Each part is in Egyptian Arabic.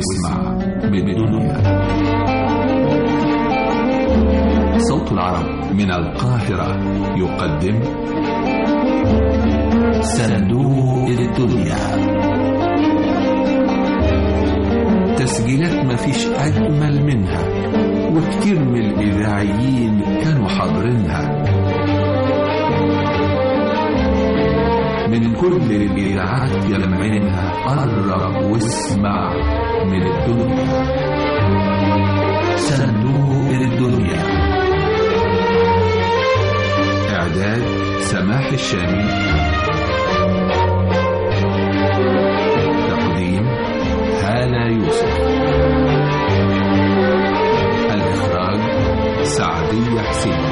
واسمع من الدنيا صوت العرب من القاهرة يقدم صندوق الدنيا تسجيلات مفيش أجمل منها وكتير من الإذاعيين كانوا حاضرينها من كل الإذاعات يلمعينها قرب واسمع من الدنيا صندوق الدنيا إعداد سماح الشامي تقديم هالة يوسف الإخراج سعدية حسين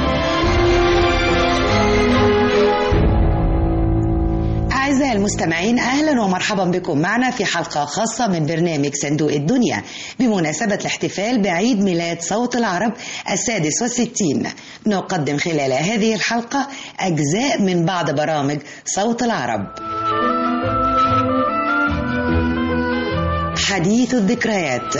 أعزائي المستمعين أهلا ومرحبا بكم معنا في حلقة خاصة من برنامج صندوق الدنيا بمناسبة الاحتفال بعيد ميلاد صوت العرب السادس والستين نقدم خلال هذه الحلقة أجزاء من بعض برامج صوت العرب حديث الذكريات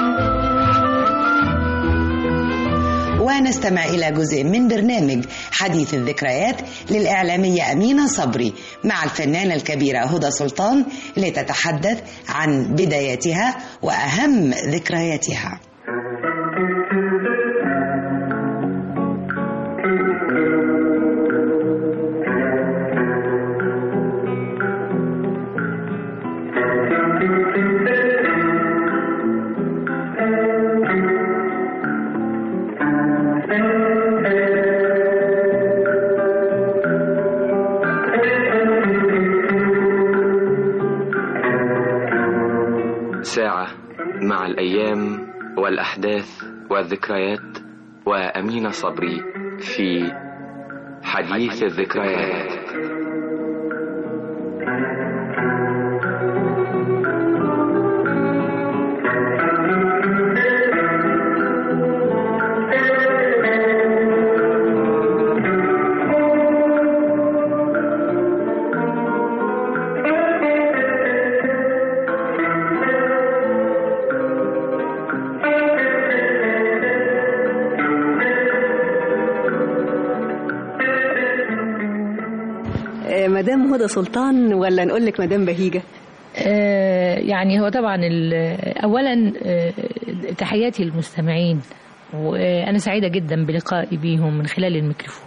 ونستمع إلى جزء من برنامج حديث الذكريات للإعلامية أمينة صبري مع الفنانة الكبيرة هدى سلطان لتتحدث عن بداياتها وأهم ذكرياتها ساعة مع الأيام والأحداث والذكريات وأمين صبري في حديث الذكريات آه، مدام هدى سلطان ولا نقول لك مدام بهيجة آه، يعني هو طبعا ال- اولا آه، تحياتي للمستمعين وانا سعيده جدا بلقائي بيهم من خلال الميكروفون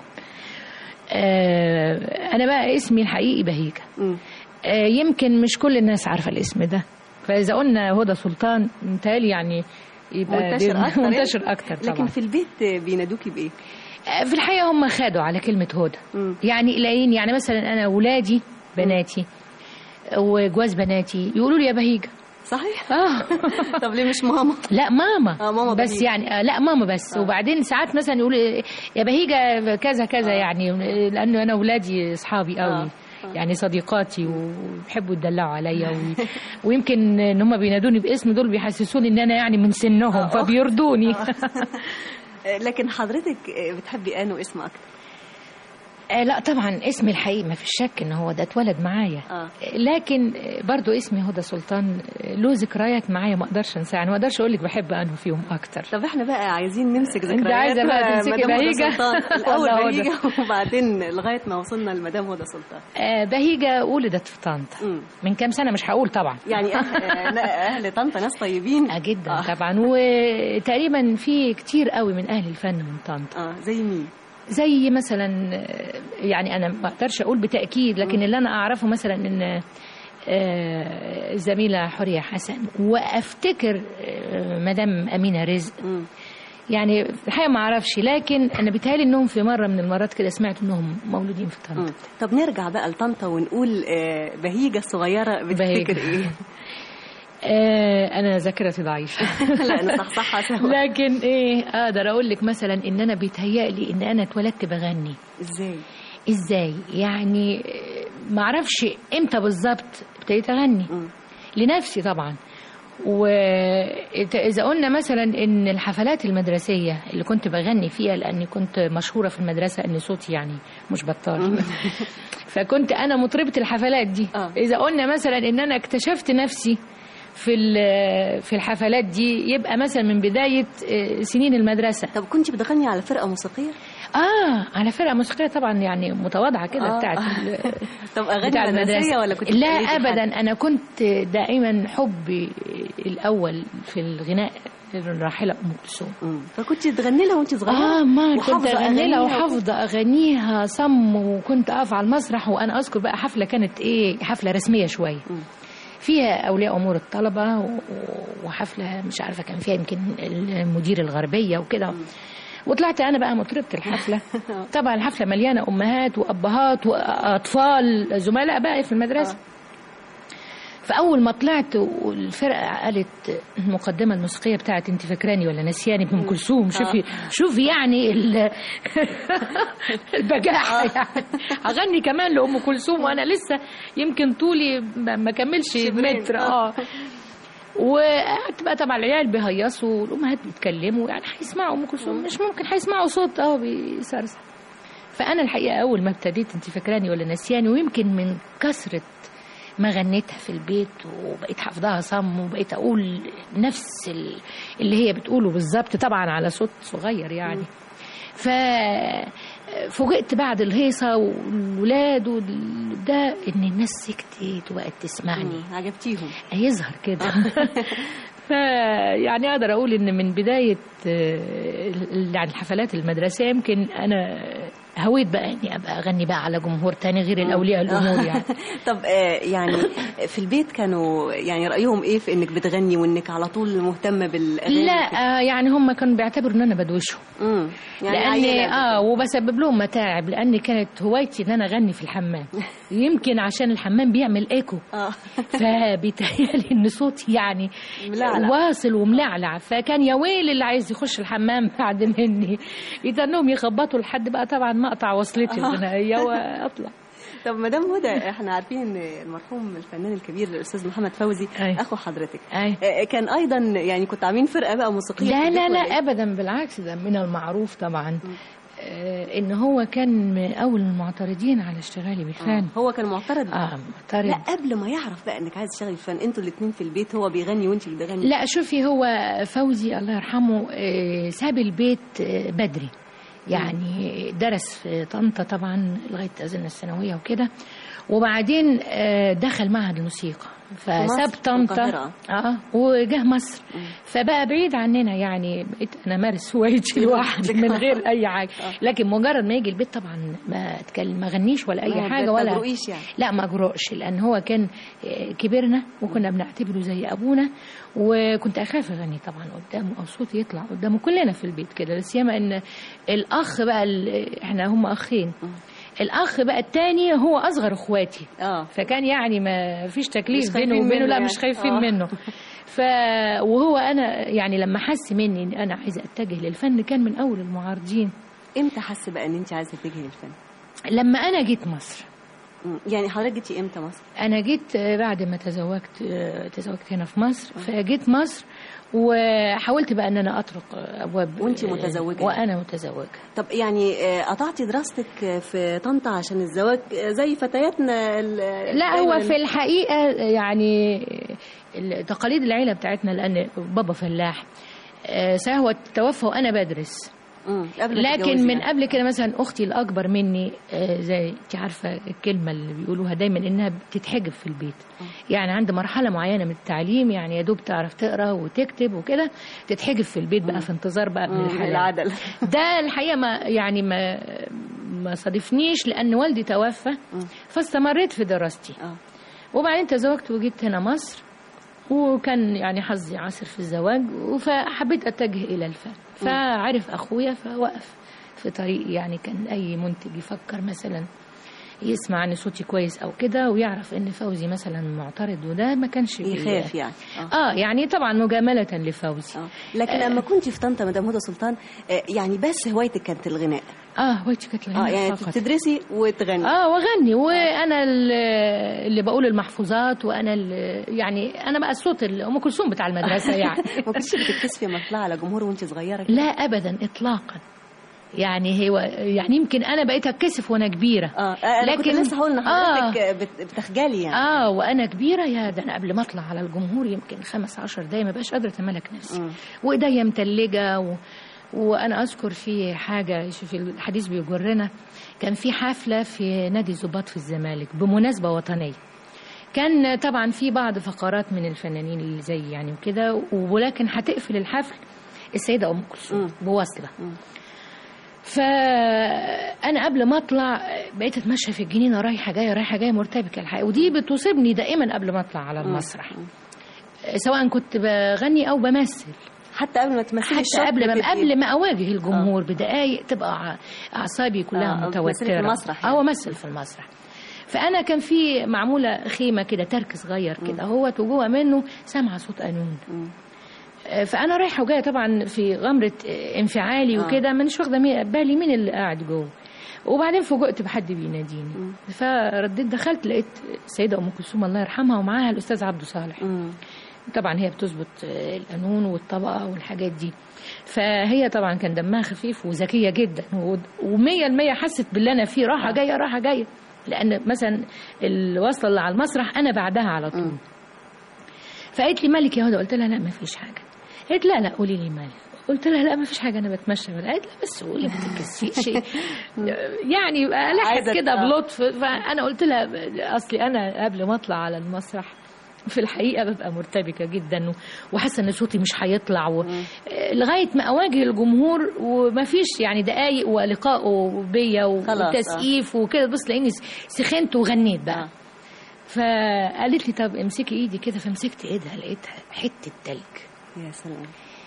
آه، انا بقى اسمي الحقيقي بهيجه مم. آه، يمكن مش كل الناس عارفه الاسم ده فاذا قلنا هدى سلطان متهيألي يعني يبقى منتشر دي- أكتر منتشر اكتر طبعا لكن في البيت بينادوكي بإيه؟ آه، في الحقيقه هم خدوا على كلمه هدى مم. يعني قليلين يعني مثلا انا ولادي بناتي وجواز بناتي يقولوا لي يا بهيجه صحيح؟ اه طب ليه مش ماما؟ لا ماما آه، ماما بس بهيجة. يعني آه لا ماما بس آه. وبعدين ساعات مثلا يقولوا يا بهيجه كذا كذا يعني لانه انا ولادي اصحابي قوي آه. يعني صديقاتي وبيحبوا يدلعوا عليا و... ويمكن ان هم بينادوني باسم دول بيحسسوني ان انا يعني من سنهم آه. فبيرضوني آه، لكن حضرتك آه، بتحبي أنه اسم أكتر آه لا طبعا اسمي الحقيقي ما فيش شك ان هو ده اتولد معايا آه. لكن برضو اسمي هدى سلطان له ذكريات معايا ما اقدرش انساها يعني ما اقدرش اقول لك بحب انه فيهم اكتر طب احنا بقى عايزين نمسك ذكريات أنت عايزة بقى تمسكي مدام هدى بهيجة؟ سلطان الأول والله هدى. بهيجة وبعدين لغاية ما وصلنا لمدام هدى سلطان آه بهيجة ولدت في طنطا مم. من كام سنة مش هقول طبعا يعني أهل, أهل طنطا ناس طيبين آه جدا آه. طبعا وتقريبا في كتير قوي من اهل الفن من طنطا اه زي مين؟ زي مثلا آه، يعني انا ما اقدرش اقول بتاكيد لكن اللي انا اعرفه مثلا ان آه، الزميله حوريه حسن وافتكر آه، مدام امينه رزق مم. يعني في الحقيقه ما اعرفش لكن انا بيتهيألي انهم في مره من المرات كده سمعت انهم مولودين في مم. طنطا طب نرجع بقى لطنطا ونقول آه، بهيجة الصغيرة بتفتكر بهيجة. ايه؟ آه انا ذاكرتي ضعيفه لا نصحصحها سوا لكن ايه اقدر اقول لك مثلا ان انا بيتهيألي ان انا اتولدت بغني ازاي؟ ازاي يعني آه، معرفش امتى بالظبط ابتديت اغني مم. لنفسي طبعا وإذا قلنا مثلا إن الحفلات المدرسية اللي كنت بغني فيها لأني كنت مشهورة في المدرسة إن صوتي يعني مش بطال فكنت أنا مطربة الحفلات دي آه. إذا قلنا مثلا إن أنا اكتشفت نفسي في ال- في الحفلات دي يبقى مثلا من بدايه آه، سنين المدرسه طب كنت بتغني على فرقه موسيقيه اه على فرقه موسيقيه طبعا يعني متواضعه كده آه. بتاعت ال- طب اغاني بتاع مدرسيه المدرسة. ولا كنت لا بتقلدي حد؟ ابدا انا كنت دائما حبي الاول في الغناء الراحله ام كلثوم مم. فكنت تغني لها وانت صغيره اه ما كنت وحافظة اغني لها أغانيها وحافظه اغانيها صم وكنت اقف على المسرح وانا اذكر بقى حفله كانت ايه حفله رسميه شويه مم. فيها اولياء امور الطلبه و- وحفله مش عارفه كان فيها يمكن المدير الغربيه وكده وطلعت انا بقى مطربه الحفله طبعا الحفله مليانه امهات وابهات واطفال زملاء بقى في المدرسه فاول ما طلعت والفرقه قالت المقدمه الموسيقيه بتاعت انت فاكراني ولا نسياني بام كلثوم شوفي شوفي يعني ال- البجاحه يعني اغني كمان لام كلثوم وانا لسه يمكن طولي ما ما كملش شبرين. متر اه وقعدت بقى طبعا العيال بيهيصوا والامهات بيتكلموا يعني هيسمعوا ام كلثوم مش ممكن هيسمعوا صوت اه بيسرسح فانا الحقيقه اول ما ابتديت انت فاكراني ولا نسياني ويمكن من كثره ما غنيتها في البيت وبقيت حافظاها صم وبقيت اقول نفس ال- اللي هي بتقوله بالظبط طبعا على صوت صغير يعني ف فوجئت بعد الهيصه والولاد وال- ده ان الناس سكتت وبقت تسمعني مم. عجبتيهم هيظهر كده ف يعني اقدر اقول ان من بدايه آه، ال- يعني الحفلات المدرسيه يمكن انا هويت بقى اني ابقى اغني بقى على جمهور تاني غير الاولياء الامور يعني طب آه، يعني في البيت كانوا يعني رايهم ايه في انك بتغني وانك على طول مهتمه بالاغاني لا آه يعني هم كانوا بيعتبروا ان انا بدوشهم امم يعني لاني عيلة اه وبسبب لهم متاعب لاني كانت هوايتي ان انا اغني في الحمام يمكن عشان الحمام بيعمل ايكو اه فبيتهيألي ان صوتي يعني ملعلع. واصل وملعلع فكان يا ويل اللي عايز يخش الحمام بعد مني يتنهم يخبطوا لحد بقى طبعا ما اقطع وصلتي الغنائيه واطلع طب مدام هدى احنا عارفين ان المرحوم الفنان الكبير الاستاذ محمد فوزي أي. اخو حضرتك أي. آه، كان ايضا يعني كنت عاملين فرقه بقى موسيقيه لا في البيت لا لا ولا إيه؟ ابدا بالعكس ده من المعروف طبعا آه ان هو كان من اول المعترضين على اشتغالي بالفن آه، هو كان معترض اه معترض لا قبل ما يعرف بقى انك عايز تشتغلي في الفن انتوا الاثنين في البيت هو بيغني وانت بتغني لا شوفي هو فوزي الله يرحمه آه، ساب البيت آه، بدري يعني درس في طنطا طبعا لغايه اظن الثانويه وكده وبعدين آه، دخل معهد الموسيقى فساب مصر، في طنطا القاهرة. اه وجه مصر فبقى بعيد عننا يعني بقيت انا مارس هوايتي لوحدي من غير اي حاجه لكن مجرد ما يجي البيت طبعا ما اتكلم ما غنيش ولا ما اي حاجه ولا بتجرؤيش يعني. لا ما اجرؤش لان هو كان آه، كبرنا وكنا بنعتبره زي ابونا وكنت اخاف اغني طبعا قدامه او صوتي يطلع قدامه كلنا في البيت كده بس ياما ان الاخ بقى ال- احنا هم اخين الاخ بقى التاني هو اصغر اخواتي اه فكان يعني ما فيش مش تكليف خايفين بينه وبينه منه لا يعني. مش خايفين آه. منه ف وهو انا يعني لما حس مني ان انا عايزه اتجه للفن كان من اول المعارضين امتى حس بقى ان انت عايزه تتجهي للفن لما انا جيت مصر مم. يعني حضرتك جيتي امتى مصر انا جيت آه، بعد ما تزوجت آه، تزوجت هنا في مصر فجيت مصر وحاولت بقى ان انا اطرق آه، ابواب وأنتي آه، متزوجة؟ وانا متزوجه طب يعني آه، قطعتي دراستك في طنطا عشان الزواج آه، زي فتياتنا ال- لا دايماً هو في الحقيقه يعني ال- تقاليد العيله بتاعتنا لان بابا فلاح آه، سهوة توفى وانا بدرس مم. قبل ما لكن تتجوزي من يعني. قبل كده مثلا اختي الاكبر مني آه، زي انت عارفه الكلمه اللي بيقولوها دايما انها بتتحجب في البيت يعني عند مرحله معينه من التعليم يعني يا دوب تعرف تقرا وتكتب وكده تتحجب في البيت بقى في انتظار بقى من مم. الحلال العدل ده الحقيقه ما يعني ما ما صادفنيش لان والدي توفى فاستمريت في دراستي اه وبعدين تزوجت وجيت هنا مصر وكان يعني حظي عسر في الزواج فحبيت اتجه الى الفن فعرف اخويا فوقف في طريقي يعني كان اي منتج يفكر مثلا يسمع ان صوتي كويس او كده ويعرف ان فوزي مثلا معترض وده ما كانش بي- يخاف يعني اه اه يعني طبعا مجامله لفوزي اه لكن لما كنت في طنطا مدام هدى سلطان آه، يعني بس هوايتك كانت الغناء اه هوايتي كانت اه الغناء يعني فقط. تدرسي وتغني اه واغني وانا اللي اللي بقول المحفوظات وانا اللي يعني انا بقى الصوت اللي- ام كلثوم بتاع المدرسه يعني ما كنتش بتتكسفي لما تطلعي على جمهور وانت صغيره كده؟ لا ابدا اطلاقا يعني هو يعني يمكن انا بقيت اتكسف وانا كبيره اه انا كنت لكن- لسه هقول ان آه. حضرتك بت- بتخجلي يعني اه وانا كبيره يا ده انا قبل ما اطلع على الجمهور يمكن خمس عشر دقايق ما بقاش قادره اتملك نفسي مم. وايديا متلجه و... وانا اذكر في حاجه شوف الحديث بيجرنا كان في حفله في نادي الضباط في الزمالك بمناسبه وطنيه كان طبعا في بعض فقرات من الفنانين اللي زي يعني وكده ولكن هتقفل الحفل السيده ام كلثوم بوصله فانا قبل ما اطلع بقيت اتمشى في الجنينه رايحه جايه رايحه جايه مرتبكه الحقيقه ودي بتصيبني دائما قبل ما اطلع على المسرح سواء كنت بغني او بمثل حتى قبل ما تمثلي حتى الشرط قبل ما بتبقي- قبل ما اواجه الجمهور بدقايق تبقى ع- اعصابي كلها آه، بتمثلي متوتره في المسرح يعني. اه امثل في المسرح فانا كان في معموله خيمه كده ترك صغير كده اهوت وجوه منه سامعه صوت قانون آه، فانا رايحه وجايه طبعا في غمره آه، انفعالي آه. وكده مانيش واخده مي- بالي مين اللي قاعد جوه وبعدين فوجئت بحد بيناديني فرديت دخلت لقيت السيده ام كلثوم الله يرحمها ومعاها الاستاذ عبده صالح مم. طبعا هي بتظبط آه، القانون والطبقه والحاجات دي فهي طبعا كان دمها خفيف وذكيه جدا ومية المية حست باللي انا فيه راحه جايه راحه جايه لان مثلا الوصله اللي على المسرح انا بعدها على طول فقالت لي مالك يا هدى قلت لها لا ما فيش حاجه قالت لا لا قولي لي مالك قلت لها لا ما فيش حاجه انا بتمشى من قالت لا بس قولي ما تتكسفيش يعني عايزة لحت كده آه. بلطف فانا قلت لها اصلي انا قبل ما اطلع على المسرح في الحقيقه ببقى مرتبكه جدا و- وحاسه ان صوتي مش هيطلع و... لغايه ما اواجه الجمهور وما فيش يعني دقايق ولقائه بيا خلاص، آه. وتسقيف وكده بص لاني سخنت وغنيت بقى آه. فقالت لي طب امسكي ايدي كده فمسكت ايدها لقيتها حته تلج يا سلام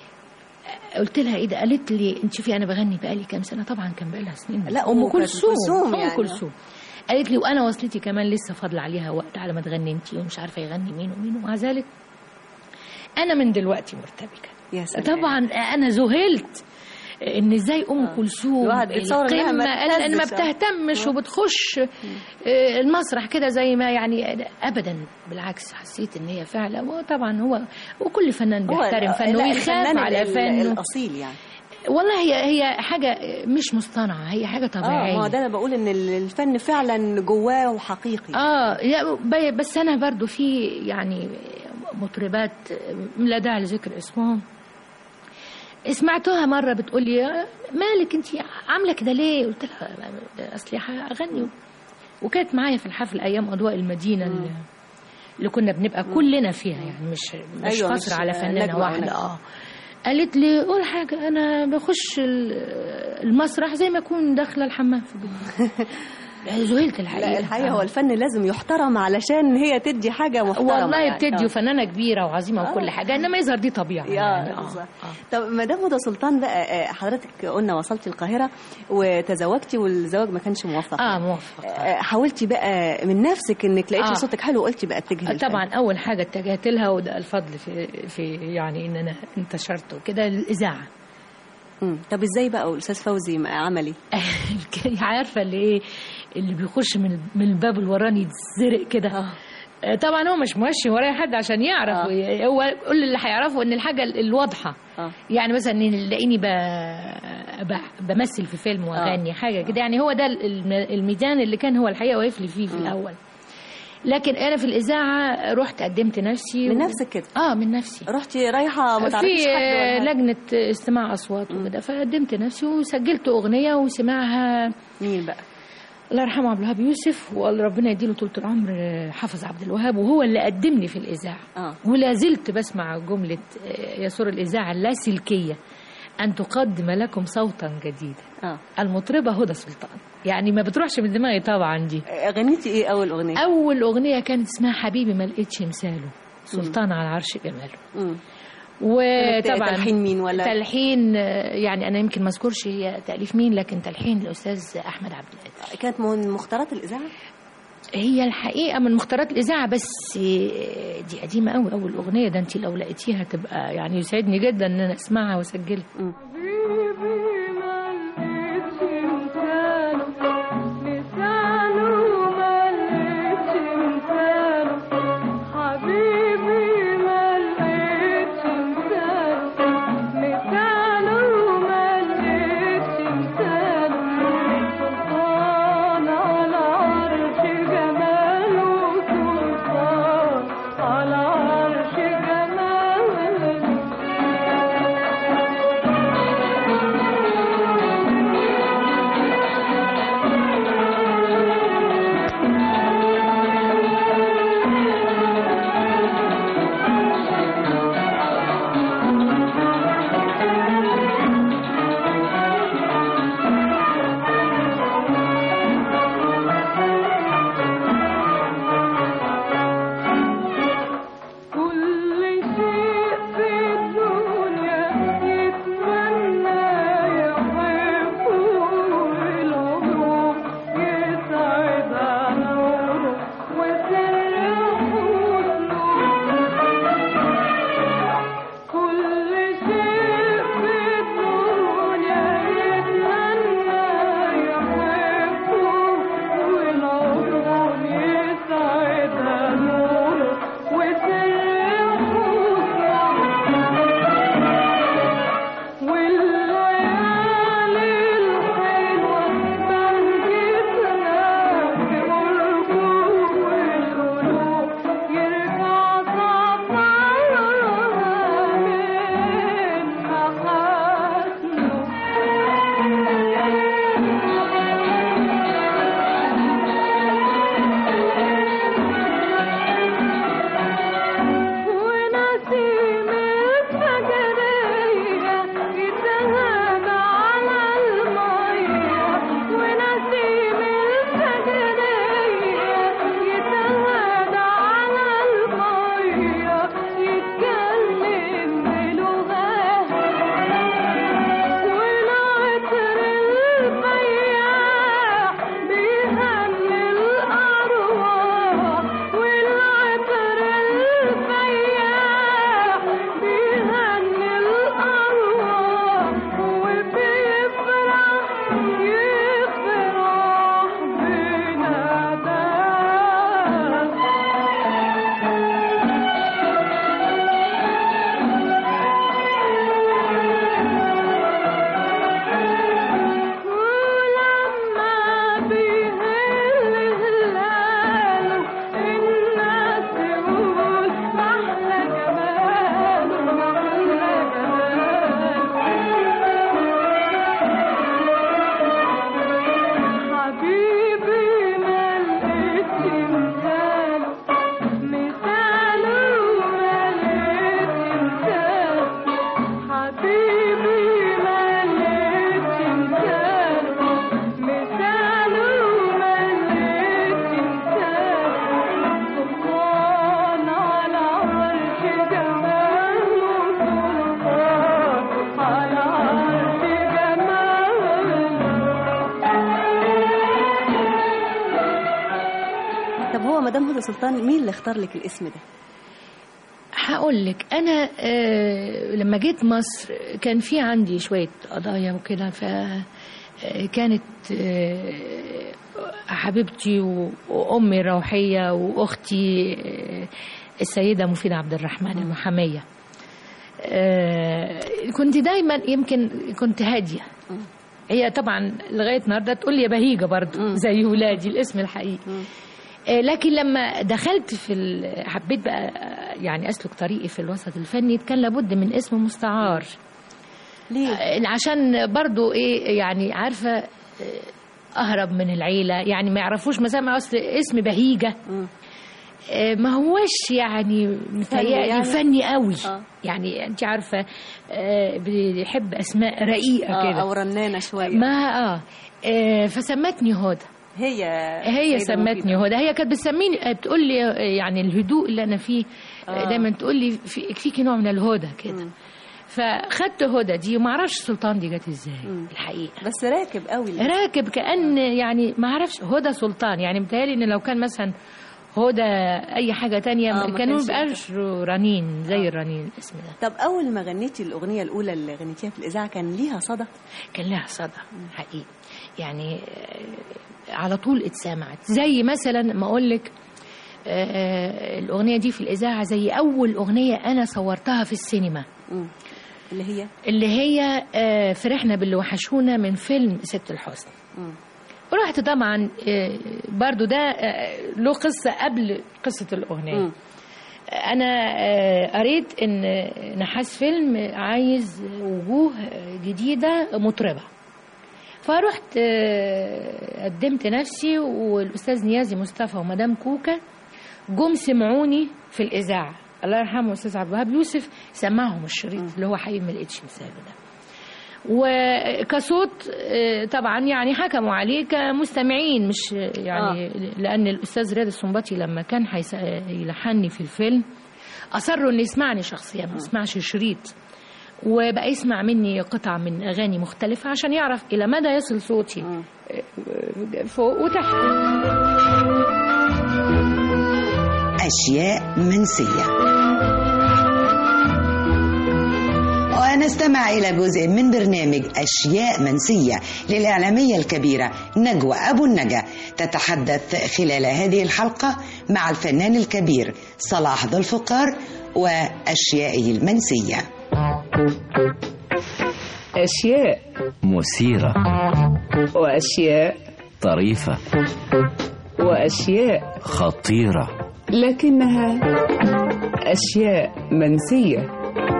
قلت لها ايه ده قالت لي انت شوفي انا بغني بقالي كام سنه طبعا كان بقالها سنين لا، ام أم كلثوم كلثوم ام يعني. كلثوم قالت لي وانا وصلتي كمان لسه فاضله عليها وقت على ما تغني انت ومش عارفه يغني مين ومين ومع ذلك انا من دلوقتي مرتبكه يا سلام طبعا انا ذهلت ان ازاي ام كلثوم الواحد بيتصور إنها ما القمه ان ما تهزش. بتهتمش وبتخش آه، المسرح كده زي ما يعني ابدا بالعكس حسيت ان هي فعلا وطبعا هو وكل فنان هو بيحترم فنه لا، ويخاف الفنان على ال- فنه الاصيل يعني والله هي هي حاجه مش مصطنعه هي حاجه اه طبيعيه ما هو ده انا بقول ان ال- الفن فعلا جواه وحقيقي اه يا ب- بس انا برضو في يعني مطربات لا داعي لذكر اسمهم سمعتها مره بتقول لي مالك انت عامله كده ليه قلت لها ده اصلي هغني وكانت معايا في الحفل ايام اضواء المدينه اللي, اللي كنا بنبقى كلنا فيها يعني مش مش أيوة، قصر مش على فنانه نجمة واحده ونجمة. اه قالت لي قول حاجه انا بخش ال- المسرح زي ما اكون داخله الحمام في البيت ذهلت الحقيقه لا الحقيقه آه. هو الفن لازم يحترم علشان هي تدي حاجه محترمه والله يعني. بتدي آه. وفنانه كبيره وعظيمه آه. وكل حاجه انما يظهر دي طبيعه يعني يا آه. بالظبط. آه. طب مدام هدى سلطان بقى آه، حضرتك قلنا وصلتي القاهره وتزوجتي والزواج ما كانش موفق اه موفق آه، حاولتي بقى من نفسك انك لقيتي آه. صوتك حلو وقلتي بقى اتجهي للفن. طبعا اول حاجه اتجهت لها وده الفضل في في يعني ان انا انتشرت وكده الاذاعه مم. طب ازاي بقى والاستاذ فوزي ما عملي عارفه اللي ايه اللي بيخش من من الباب الوراني يتزرق كده آه. آه، طبعا هو مش ماشي ورايا حد عشان يعرف آه. هو كل اللي هيعرفه ان الحاجه الواضحه آه. يعني مثلا إن يلاقيني ب... ب... بمثل في فيلم واغني حاجه كده يعني هو ده الم- الميدان اللي كان هو الحقيقه واقف لي فيه في الاول لكن انا في الاذاعه رحت قدمت نفسي من و- نفسك كده اه من نفسي رحتي رايحه ما تعرفيش في حد ولا حاجة. لجنه استماع اصوات وكده فقدمت نفسي وسجلت اغنيه وسمعها مين بقى الله يرحمه عبد الوهاب يوسف وربنا يديله طول العمر حافظ عبد الوهاب وهو اللي قدمني في الاذاعه اه ولا زلت بسمع جمله آه، يسور الاذاعه اللاسلكيه ان تقدم لكم صوتا جديدا اه المطربه هدى سلطان يعني ما بتروحش من دماغي طبعا دي آه، غنيتي ايه اول اغنيه اول اغنيه كانت اسمها حبيبي ما لقيتش مثاله سلطان على العرش جماله مم. وطبعا تلحين مين ولا تلحين آه، يعني انا يمكن ما اذكرش هي تاليف مين لكن تلحين الاستاذ احمد عبد القادر كانت من مختارات الاذاعه هي الحقيقه من مختارات الاذاعه بس آه، دي قديمه قوي اول اغنيه ده انت لو لقيتيها تبقى يعني يسعدني جدا ان انا اسمعها واسجلها حبيبي ما لقيتش مثاله هدى سلطان مين اللي اختار لك الاسم ده هقول لك انا آه، لما جيت مصر كان في عندي شويه قضايا وكده ف آه، كانت آه، حبيبتي و- وامي الروحيه واختي آه، السيده مفيده عبد الرحمن المحاميه آه، كنت دايما يمكن كنت هاديه هي طبعا لغايه النهارده تقول لي يا بهيجه برضو زي ولادي الاسم الحقيقي آه، لكن لما دخلت في ال- حبيت بقى آه، يعني اسلك طريقي في الوسط الفني كان لابد من اسم مستعار ليه آه، عشان برضو ايه يعني عارفه آه، اهرب من العيله يعني ما يعرفوش مثلا اصل اسم بهيجه مم. آه، ما هوش يعني متهيألي يعني؟ فني قوي آه. يعني انت عارفه آه، بيحب اسماء رقيقه آه كده او رنانه شويه ما اه آه، فسمتني هدى هي هي سيدة سمتني مفيدة. هدى هي كانت بتسميني بتقول لي يعني الهدوء اللي انا فيه آه. دايما تقول لي في فيكي نوع من الهدى كده مم. فخدت هدى دي وما اعرفش سلطان دي جت ازاي مم. الحقيقه بس راكب قوي الاسم. راكب كان يعني ما اعرفش هدى سلطان يعني متهيألي ان لو كان مثلا هدى اي حاجه تانية آه، ما كانوا كانش مبقاش رنين زي الرنين الاسم ده طب اول ما غنيتي الاغنيه الاولى اللي غنيتيها في الاذاعه كان ليها صدى كان لها صدى حقيقي يعني آه، على طول اتسمعت زي مثلا ما اقول لك آه، الاغنيه دي في الاذاعه زي اول اغنيه انا صورتها في السينما مم. اللي هي اللي هي آه، فرحنا باللي وحشونا من فيلم ست الحسن مم. رحت طبعا آه، برضو ده آه، له قصه قبل قصه الاغنيه مم. انا آه، قريت ان نحاس فيلم عايز وجوه جديده مطربه فرحت آه، قدمت نفسي والاستاذ نيازي مصطفى ومدام كوكا جم سمعوني في الاذاعه الله يرحمه الاستاذ عبد الوهاب يوسف سمعهم الشريط اللي هو حقيقي ما لقيتش مثاله ده وكصوت آه، طبعا يعني حكموا عليه كمستمعين مش يعني لان الاستاذ رياض السنباطي لما كان هيس- يلحني في الفيلم اصروا ان يسمعني شخصيا ما يسمعش شريط وبقى يسمع مني قطع من اغاني مختلفه عشان يعرف الى مدى يصل صوتي مم. آه، فوق وتحت أشياء منسية ونستمع إلى جزء من برنامج أشياء منسية للإعلامية الكبيرة نجوى أبو النجا تتحدث خلال هذه الحلقة مع الفنان الكبير صلاح ذو الفقار وأشيائه المنسية أشياء مثيرة وأشياء طريفة وأشياء خطيرة لكنها أشياء منسية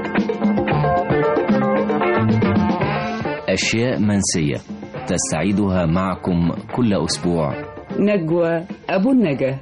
أشياء منسية تستعيدها معكم كل أسبوع نجوى أبو النجا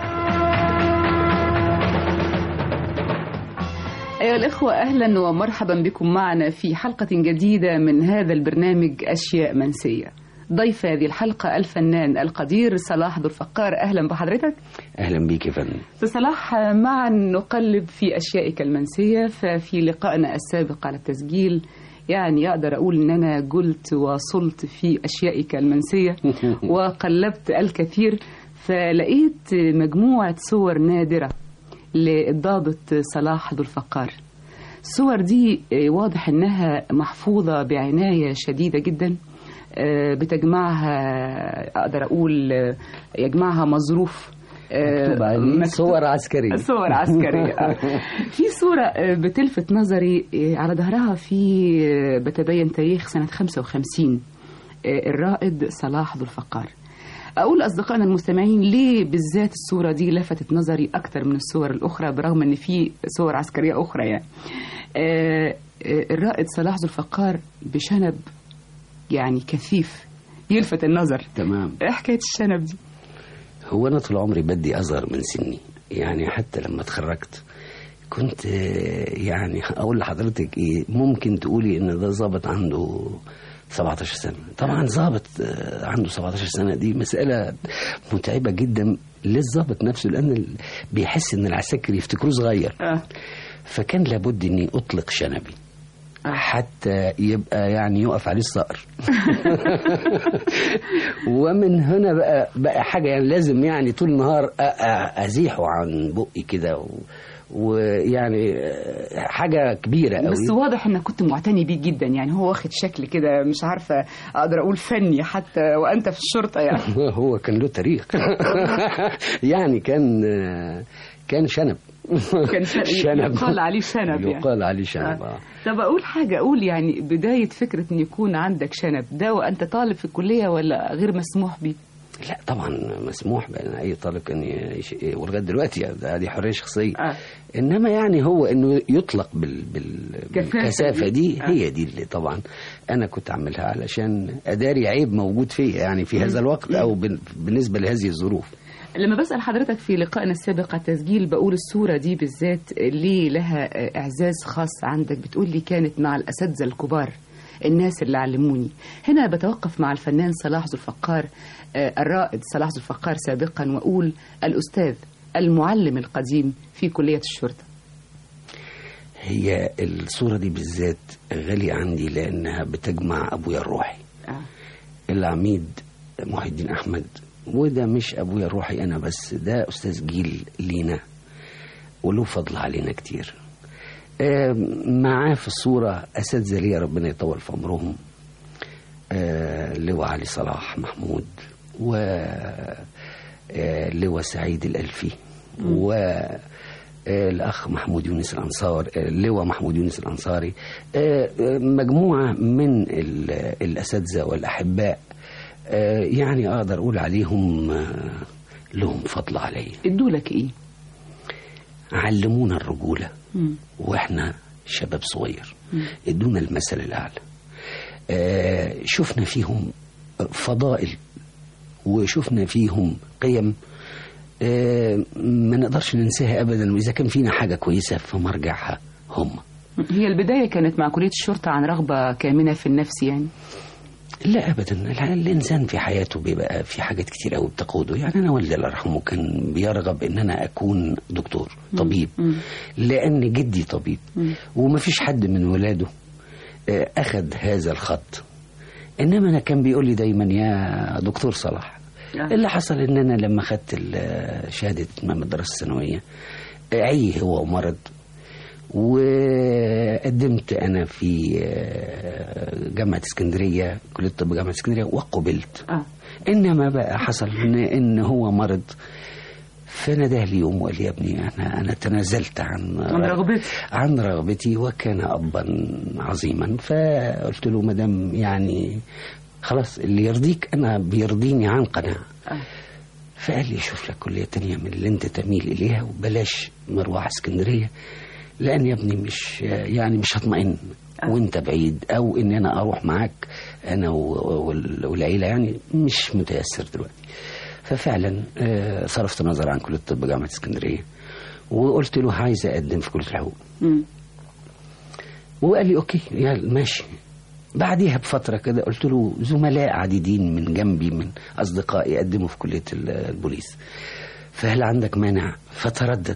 أيها الإخوة أهلا ومرحبا بكم معنا في حلقة جديدة من هذا البرنامج أشياء منسية ضيف هذه الحلقة الفنان القدير صلاح ذو الفقار أهلا بحضرتك اهلا بيك يا فندم أستاذ صلاح معا نقلب في أشيائك المنسية ففي لقائنا السابق على التسجيل يعني أقدر أقول إن أنا قلت وصلت في أشيائك المنسية وقلبت الكثير فلقيت مجموعة صور نادرة للضابط صلاح ذو الفقار الصور دي آه، واضح إنها محفوظة بعناية شديدة جدا آه، بتجمعها أقدر أقول آه، يجمعها مظروف آه، مكتوب عليه مكتوب- صور عسكرية صور عسكرية آه. في صورة آه، بتلفت نظري آه، على ظهرها في آه، بتبين تاريخ سنة 55 آه، الرائد صلاح ذو الفقار أقول أصدقائنا المستمعين ليه بالذات الصورة دي لفتت نظري أكتر من الصور الأخرى برغم أن في صور عسكرية أخرى يعني آه، آه، الرائد صلاح ذو الفقار بشنب يعني كثيف يلفت النظر تمام إيه حكاية الشنب دي هو انا طول عمري بدي اصغر من سني يعني حتى لما اتخرجت كنت آه، يعني اقول لحضرتك ايه ممكن تقولي ان ده ضابط عنده 17 سنة طبعا ضابط آه، عنده 17 سنة دي مسألة متعبة جدا للضابط نفسه لأن ال- بيحس إن العساكر يفتكروه صغير آه. فكان لابد إني أطلق شنبي حتى يبقى يعني يقف عليه الصقر ومن هنا بقى بقى حاجه يعني لازم يعني طول النهار أ- أ- ازيحه عن بقي كده و- ويعني حاجه كبيره قوي بس واضح انك كنت معتني بيه جدا يعني هو واخد شكل كده مش عارفه اقدر اقول فني حتى وانت في الشرطه يعني هو كان له تاريخ يعني كان كان شنب كان ش- يقال عليه شنب يعني. يقال عليه شنب آه. طب اقول حاجه اقول يعني بدايه فكره ان يكون عندك شنب ده وانت طالب في الكليه ولا غير مسموح بيه لا طبعا مسموح بان اي طالب كان يش... ولغايه دلوقتي ده- دي حريه شخصيه آه. انما يعني هو انه يطلق بال... بال... كثافة بالكثافه دي. دي آه. هي دي اللي طبعا انا كنت اعملها علشان اداري عيب موجود فيا يعني في هذا الوقت او بال... بالنسبه لهذه الظروف لما بسأل حضرتك في لقائنا السابق على التسجيل بقول الصورة دي بالذات ليه لها إعزاز خاص عندك بتقول لي كانت مع الأساتذة الكبار الناس اللي علموني هنا بتوقف مع الفنان صلاح ذو الفقار آه، الرائد صلاح ذو الفقار سابقا وأقول الأستاذ المعلم القديم في كلية الشرطة هي الصوره دي بالذات غاليه عندي لانها بتجمع ابويا الروحي آه. العميد محي الدين احمد وده مش ابويا الروحي انا بس ده استاذ جيل لينا وله فضل علينا كتير آم، معاه في الصورة أساتذة ليا ربنا يطول في عمرهم آه، لواء علي صلاح محمود و آه، لواء سعيد الألفي و آه، الأخ محمود يونس الأنصار آه، لواء محمود يونس الأنصاري آه، آه، مجموعة من ال- الأساتذة والأحباء آه، يعني أقدر أقول عليهم آه، لهم فضل علي ادوا لك إيه؟ علمونا الرجولة مم. واحنا شباب صغير ادونا المثل الاعلى آه شفنا فيهم فضائل وشفنا فيهم قيم آه ما نقدرش ننساها ابدا واذا كان فينا حاجه كويسه فمرجعها هم هي البداية كانت مع كلية الشرطة عن رغبة كامنة في النفس يعني لا ابدا الع- الانسان في حياته بيبقى في حاجات كتير قوي بتقوده يعني انا والدي الله يرحمه كان بيرغب ان انا اكون دكتور طبيب لان جدي طبيب وما فيش حد من ولاده آه، اخذ هذا الخط انما انا كان بيقول لي دايما يا دكتور صلاح آه. اللي حصل ان انا لما خدت ال- شهاده اتمام الدراسه الثانويه آه، عي هو ومرض وقدمت انا في آه، جامعه اسكندريه كليه الطب جامعه اسكندريه وقبلت آه. انما بقى حصل ان, إن هو مرض فناداه لي يوم وقال لي يا ابني انا انا تنازلت عن عن رغبتك. عن رغبتي وكان ابا عظيما فقلت له ما دام يعني خلاص اللي يرضيك انا بيرضيني عن قناعه آه. فقال لي شوف لك كليه تانية من اللي انت تميل اليها وبلاش مروح اسكندريه لان يا ابني مش يعني مش هطمئن وانت بعيد او ان انا اروح معاك انا و- وال- والعيله يعني مش متيسر دلوقتي ففعلا آه، صرفت النظر عن كليه الطب جامعه اسكندريه وقلت له عايز اقدم في كليه الحقوق مم. وقال لي اوكي يا ماشي بعديها بفترة كده قلت له زملاء عديدين من جنبي من أصدقائي يقدموا في كلية ال- البوليس فهل عندك مانع فتردد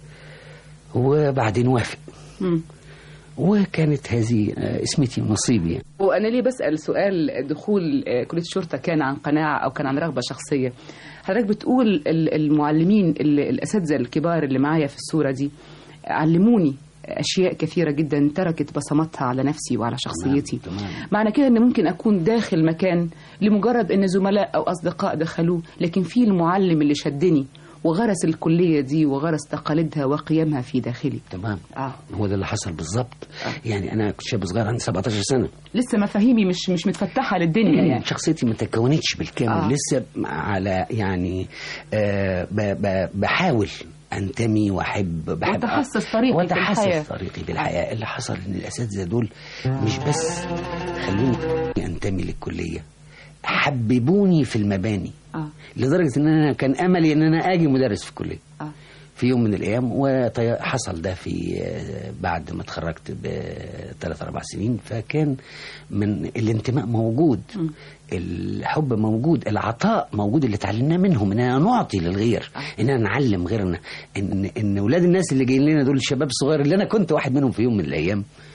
وبعدين وافق مم. وكانت هذه آه، اسمتي ونصيبي يعني. وانا ليه بسال سؤال دخول آه، كليه الشرطه كان عن قناعه او كان عن رغبه شخصيه حضرتك بتقول ال- المعلمين ال- الاساتذه الكبار اللي معايا في الصوره دي علموني اشياء كثيره جدا تركت بصماتها على نفسي وعلى شخصيتي تمام، تمام. معنى كده ان ممكن اكون داخل مكان لمجرد ان زملاء او اصدقاء دخلوه لكن في المعلم اللي شدني وغرس الكليه دي وغرس تقاليدها وقيمها في داخلي تمام اه هو ده اللي حصل بالظبط يعني أنا كنت شاب صغير عندي 17 سنة لسه مفاهيمي مش مش متفتحه للدنيا يعني شخصيتي ما تكونتش بالكامل آه. آه. لسه على يعني آه ب- ب- بحاول انتمي واحب بحب وتحسس طريقي في الحياة. وتحسس طريقي بالحياه اللي حصل ان الاساتذه دول مش بس خلوني انتمي للكليه حببوني في المباني اه لدرجه ان انا كان املي ان انا اجي مدرس في الكليه اه في يوم من الايام وحصل ده في آه، بعد ما اتخرجت بثلاث اربع سنين فكان من الانتماء موجود الحب موجود العطاء موجود اللي اتعلمناه منهم اننا نعطي للغير اننا نعلم غيرنا ان ان اولاد الناس اللي جايين لنا دول الشباب الصغير اللي انا كنت واحد منهم في يوم من الايام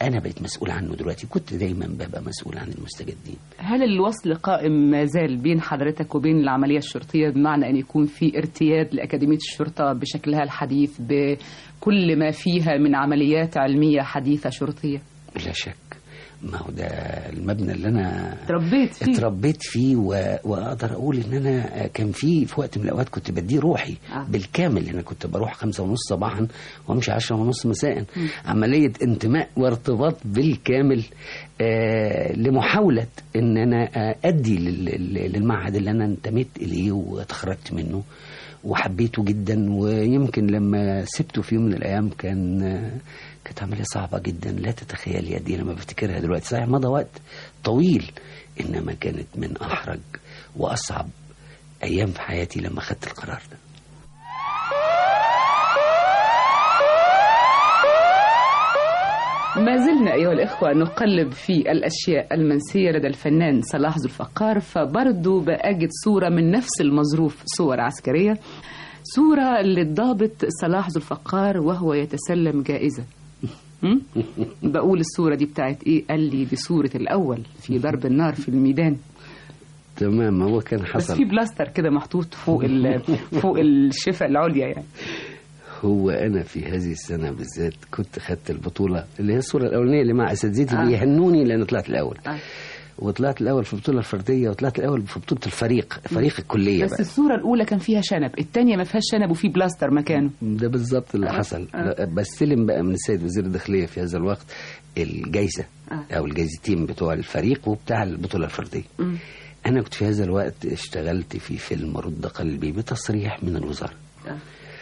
انا بقيت مسؤول عنه دلوقتي كنت دايما ببقى مسؤول عن المستجدين هل الوصل قائم ما زال بين حضرتك وبين العملية الشرطية بمعنى أن يكون في ارتياد لأكاديمية الشرطة بشكلها الحديث بكل ما فيها من عمليات علمية حديثة شرطية بلا شك ما هو ده المبنى اللي انا تربيت فيه اتربيت فيه و... واقدر اقول ان انا كان في في وقت من الاوقات كنت بديه روحي آه. آه. بالكامل انا كنت بروح خمسة ونص صباحا وامشي عشرة ونص مساء عملية انتماء وارتباط بالكامل آه لمحاولة ان انا آه، ادي لل... لل- للمعهد اللي انا انتميت اليه وتخرجت منه وحبيته جدا ويمكن لما سبته في يوم من الايام كان آه، كانت عمليه صعبه جدا لا تتخيلي قد ايه لما بفتكرها دلوقتي صحيح مضى وقت طويل انما كانت من احرج واصعب ايام في حياتي لما خدت القرار ده ما زلنا أيها الإخوة نقلب في الأشياء المنسية لدى الفنان صلاح ذو الفقار فبرضه بأجد صورة من نفس المظروف صور عسكرية صورة للضابط صلاح ذو الفقار وهو يتسلم جائزة م? بقول الصورة دي بتاعت إيه قال لي دي صورة الأول في ضرب النار في الميدان تمام هو كان بس حصل في بلاستر كده محطوط فوق ال- فوق الشفة العليا يعني هو انا في هذه السنه بالذات كنت خدت البطوله اللي هي الصوره الاولانيه اللي مع اساتذتي آه. بيهنوني لان طلعت الاول آه. وطلعت الاول في البطوله الفرديه وطلعت الاول في بطوله الفريق فريق الكليه بس بقى الصورة الأولى كان فيها شنب التانية ما فيهاش شنب وفي بلاستر مكانه ده بالظبط اللي حصل بستلم بقى من السيد وزير الداخليه في هذا الوقت الجايزه آه. او الجايزتين بتوع الفريق وبتاع البطوله الفرديه مم. انا كنت في هذا الوقت اشتغلت في فيلم رد قلبي بتصريح من الوزاره آه.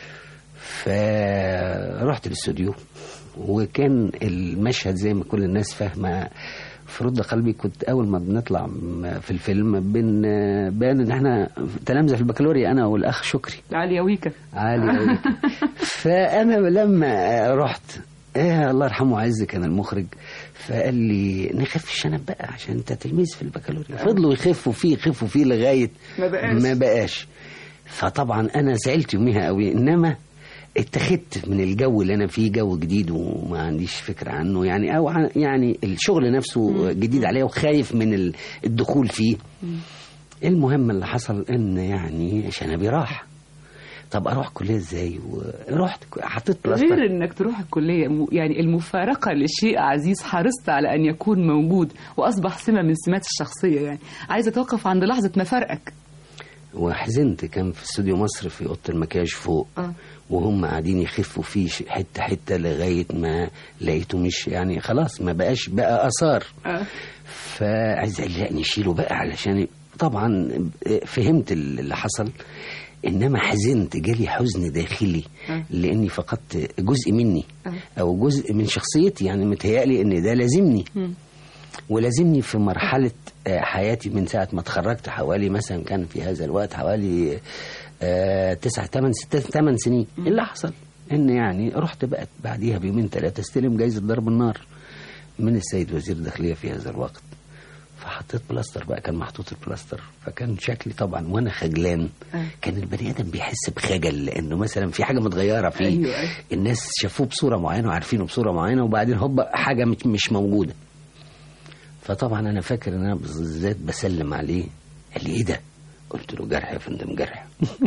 فرحت الاستوديو وكان المشهد زي ما كل الناس فاهمه في رد قلبي كنت اول ما بنطلع م- في الفيلم بن بان ان احنا تلامذه في البكالوريا انا والاخ شكري عليا ويكا عالي قوي فانا لما رحت ايه الله يرحمه عز كان المخرج فقال لي نخف الشنب بقى عشان انت تلميذ في البكالوريا فضلوا يخفوا فيه يخفوا فيه لغايه ما بقاش. ما بقاش فطبعا انا زعلت يوميها قوي انما اتخذت من الجو اللي انا فيه جو جديد وما عنديش فكره عنه يعني او عن- يعني الشغل نفسه جديد عليا وخايف من ال- الدخول فيه المهم اللي حصل ان يعني شنبي راح طب اروح كليه ازاي ورحت حطيت بلاستر غير انك تروح الكليه م- يعني المفارقه لشيء عزيز حرصت على ان يكون موجود واصبح سمه من سمات الشخصيه يعني عايزه اتوقف عند لحظه مفارقك وحزنت كان في استوديو مصر في اوضه المكياج فوق آه. وهم قاعدين يخفوا فيه ش- حته حته لغايه ما لقيته مش يعني خلاص ما بقاش بقى اثار آه. فعايز قال لا نشيله بقى علشان طبعا فهمت اللي حصل انما حزنت جالي حزن داخلي آه. لاني فقدت جزء مني آه. او جزء من شخصيتي يعني متهيألي ان ده لازمني مم. ولازمني في مرحلة آه، حياتي من ساعة ما اتخرجت حوالي مثلا كان في هذا الوقت حوالي آه، تسع تمن ست تمن سنين إيه اللي حصل ان يعني رحت بقى بعديها بيومين ثلاثة استلم جايزة ضرب النار من السيد وزير الداخلية في هذا الوقت فحطيت بلاستر بقى كان محطوط البلاستر فكان شكلي طبعا وانا خجلان آه. كان البني ادم بيحس بخجل لانه مثلا في حاجه متغيره فيه أيوة، أيوة. الناس شافوه بصوره معينه وعارفينه بصوره معينه وبعدين هوبا حاجه مش- مش موجوده فطبعا انا فاكر ان انا بالذات بسلم عليه قال لي ايه ده قلت له جرح يا فندم جرح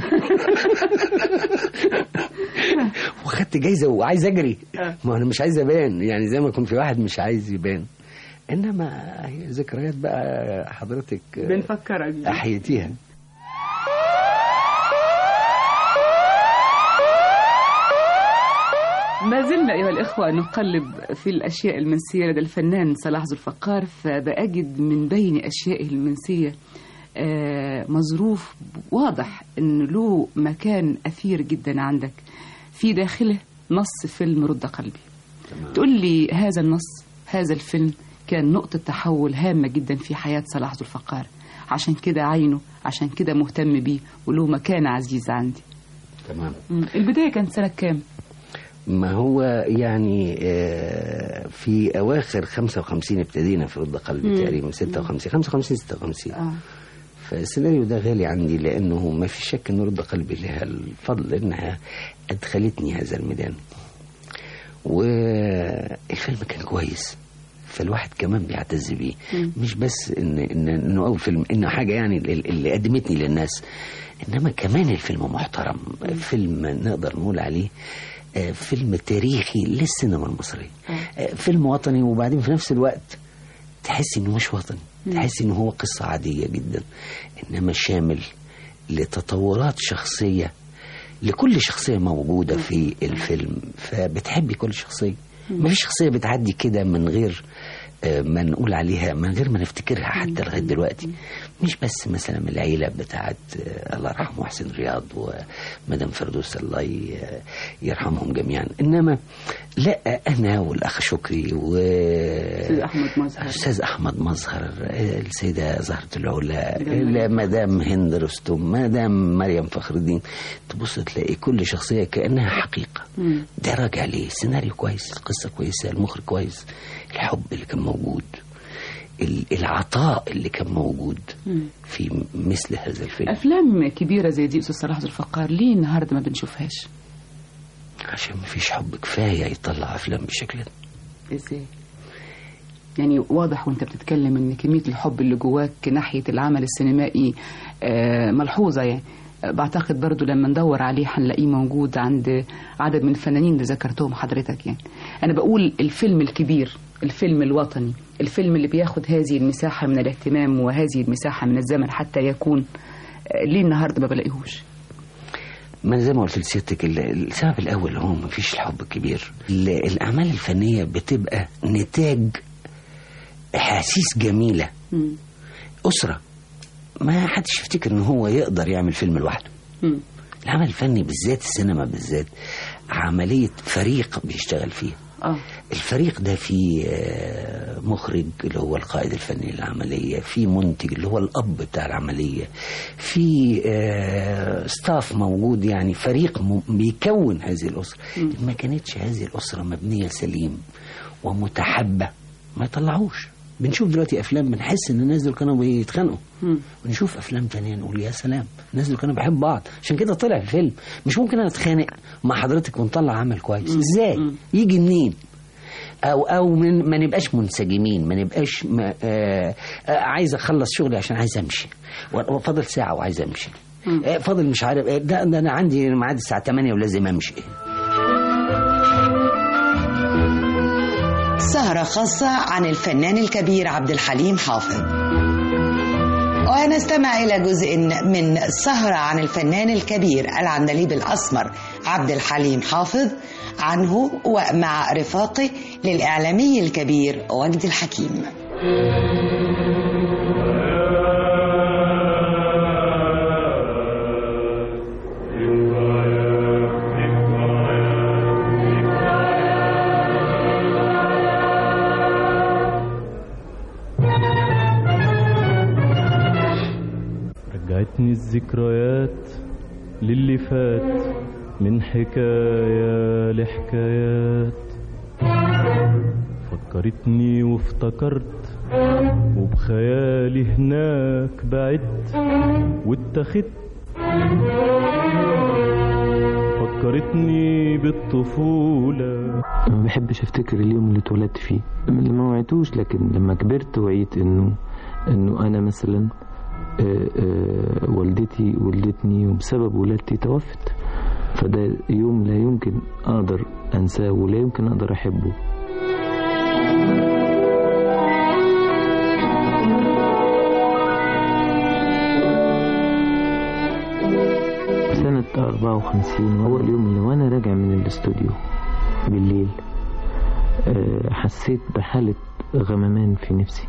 وخدت جايزه وعايز اجري آه. ما انا مش عايز ابان يعني زي ما يكون في واحد مش عايز يبان انما هي ذكريات بقى حضرتك بنفكرك بيه. احيتيها ما زلنا أيها الإخوة نقلب في الأشياء المنسية لدى الفنان صلاح ذو الفقار فبأجد من بين أشيائه المنسية آه، مظروف واضح أن له مكان أثير جدا عندك في داخله نص فيلم رد قلبي تقول لي هذا النص هذا الفيلم كان نقطة تحول هامة جدا في حياة صلاح ذو الفقار عشان كده عينه عشان كده مهتم بيه وله مكان عزيز عندي تمام مم. البداية كانت سنة كام؟ ما هو يعني آه، في اواخر 55 ابتدينا في رد قلبي تقريبا 56 55 56 آه. فالسيناريو ده غالي عندي لانه ما في شك ان رد قلبي لها الفضل انها ادخلتني هذا الميدان والفيلم كان كويس فالواحد كمان بيعتز بيه مش بس ان ان انه اول فيلم انه حاجه يعني اللي اللي قدمتني للناس انما كمان الفيلم محترم فيلم نقدر نقول عليه آه، فيلم تاريخي للسينما المصريه آه، فيلم وطني وبعدين في نفس الوقت تحس انه مش وطني تحس انه هو قصه عاديه جدا انما شامل لتطورات شخصيه لكل شخصيه موجوده في الفيلم فبتحبي كل شخصيه ما فيش شخصيه بتعدي كده من غير آه، ما نقول عليها من غير ما نفتكرها حتى لغايه دلوقتي مش بس مثلا من العيله بتاعت آه، الله يرحمه حسين رياض ومدام فردوس الله ي- يرحمهم جميعا انما لا انا والاخ شكري و أستاذ أحمد مظهر. استاذ احمد مظهر آه، السيده زهره العلا لا، مدام هند رستم مدام مريم فخر الدين تبص تلاقي كل شخصيه كانها حقيقه ده راجع ليه السيناريو كويس القصه كويسه المخرج كويس الحب اللي كان موجود ال- العطاء اللي كان موجود في مثل هذا الفيلم افلام كبيره زي دي استاذ صلاح ذو الفقار ليه النهارده ما بنشوفهاش عشان مفيش حب كفايه يطلع افلام بالشكل ده ازاي يعني واضح وانت بتتكلم ان كميه الحب اللي جواك ناحيه العمل السينمائي آه، ملحوظه يعني آه، بعتقد برضو لما ندور عليه هنلاقيه موجود عند عدد من الفنانين اللي ذكرتهم حضرتك يعني انا بقول الفيلم الكبير الفيلم الوطني الفيلم اللي بياخد هذه المساحه من الاهتمام وهذه المساحه من الزمن حتى يكون آه، ليه النهارده ما بلاقيهوش ما أنا زي ما قلت لسيادتك ال- السبب الاول هو مفيش الحب الكبير ال- الاعمال الفنيه بتبقى نتاج احاسيس جميله اسره ما حدش يفتكر ان هو يقدر يعمل فيلم لوحده مم. العمل الفني بالذات السينما بالذات عمليه فريق بيشتغل فيها اه الفريق ده فيه آه، مخرج اللي هو القائد الفني للعملية في منتج اللي هو الأب بتاع العملية في آه، ستاف موجود يعني فريق م- بيكون هذه الأسرة ما كانتش هذه الأسرة مبنية سليم ومتحبة ما يطلعوش بنشوف دلوقتي افلام بنحس ان الناس دول كانوا بيتخانقوا ونشوف افلام تانية نقول يا سلام الناس دول كانوا بيحبوا بعض عشان كده طلع الفيلم مش ممكن انا اتخانق مع حضرتك ونطلع عمل كويس ازاي يجي منين او او من ما نبقاش منسجمين ما نبقاش ما آه آه عايز اخلص شغلي عشان عايز امشي و- وفاضل ساعه وعايز امشي آه فاضل مش عارف آه، ده, ده انا عندي ميعاد الساعه 8 ولازم امشي سهرة خاصة عن الفنان الكبير عبد الحليم حافظ ونستمع إلى جزء من سهرة عن الفنان الكبير العندليب الأسمر عبد الحليم حافظ عنه ومع رفاقه للإعلامي الكبير وجدي الحكيم رجعتني الذكريات للي فات من حكاية لحكايات فكرتني وافتكرت وبخيالي هناك بعدت واتخذت فكرتني بالطفولة ما بحبش افتكر اليوم اللي اتولدت فيه اللي ما وعيتوش لكن لما كبرت وعيت انه انه انا مثلا آه، آه، والدتي ولدتني وبسبب ولادتي توفت فده يوم لا يمكن اقدر انساه ولا يمكن اقدر احبه سنة 54 هو اليوم اللي وانا راجع من الاستوديو بالليل آه، حسيت بحالة غممان في نفسي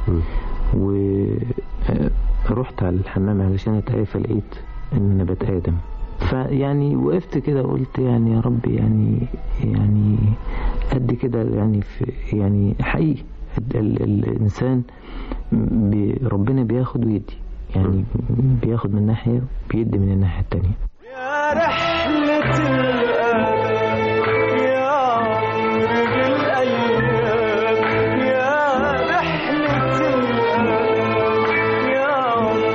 ورحت على الحمام علشان اتعافى فلقيت ان انا بتآدم فيعني وقفت كده قلت يعني يا رب يعني يعني قد كده يعني في يعني حقيقي ال- ال- الانسان بي ربنا بياخد ويدي يعني بياخد من ناحية بيدي من الناحية التانية يا رحلة الأمل يا عمر بالأيام يا رحلة الأمل يا عمر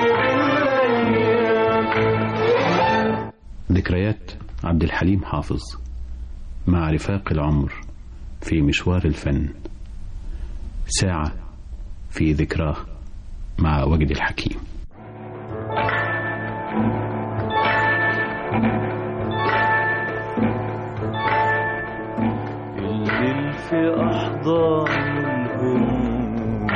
بالأيام ذكريات عبد الحليم حافظ مع رفاق العمر في مشوار الفن ساعة في ذكراه مع وجد الحكيم الليل في أحضان الهموم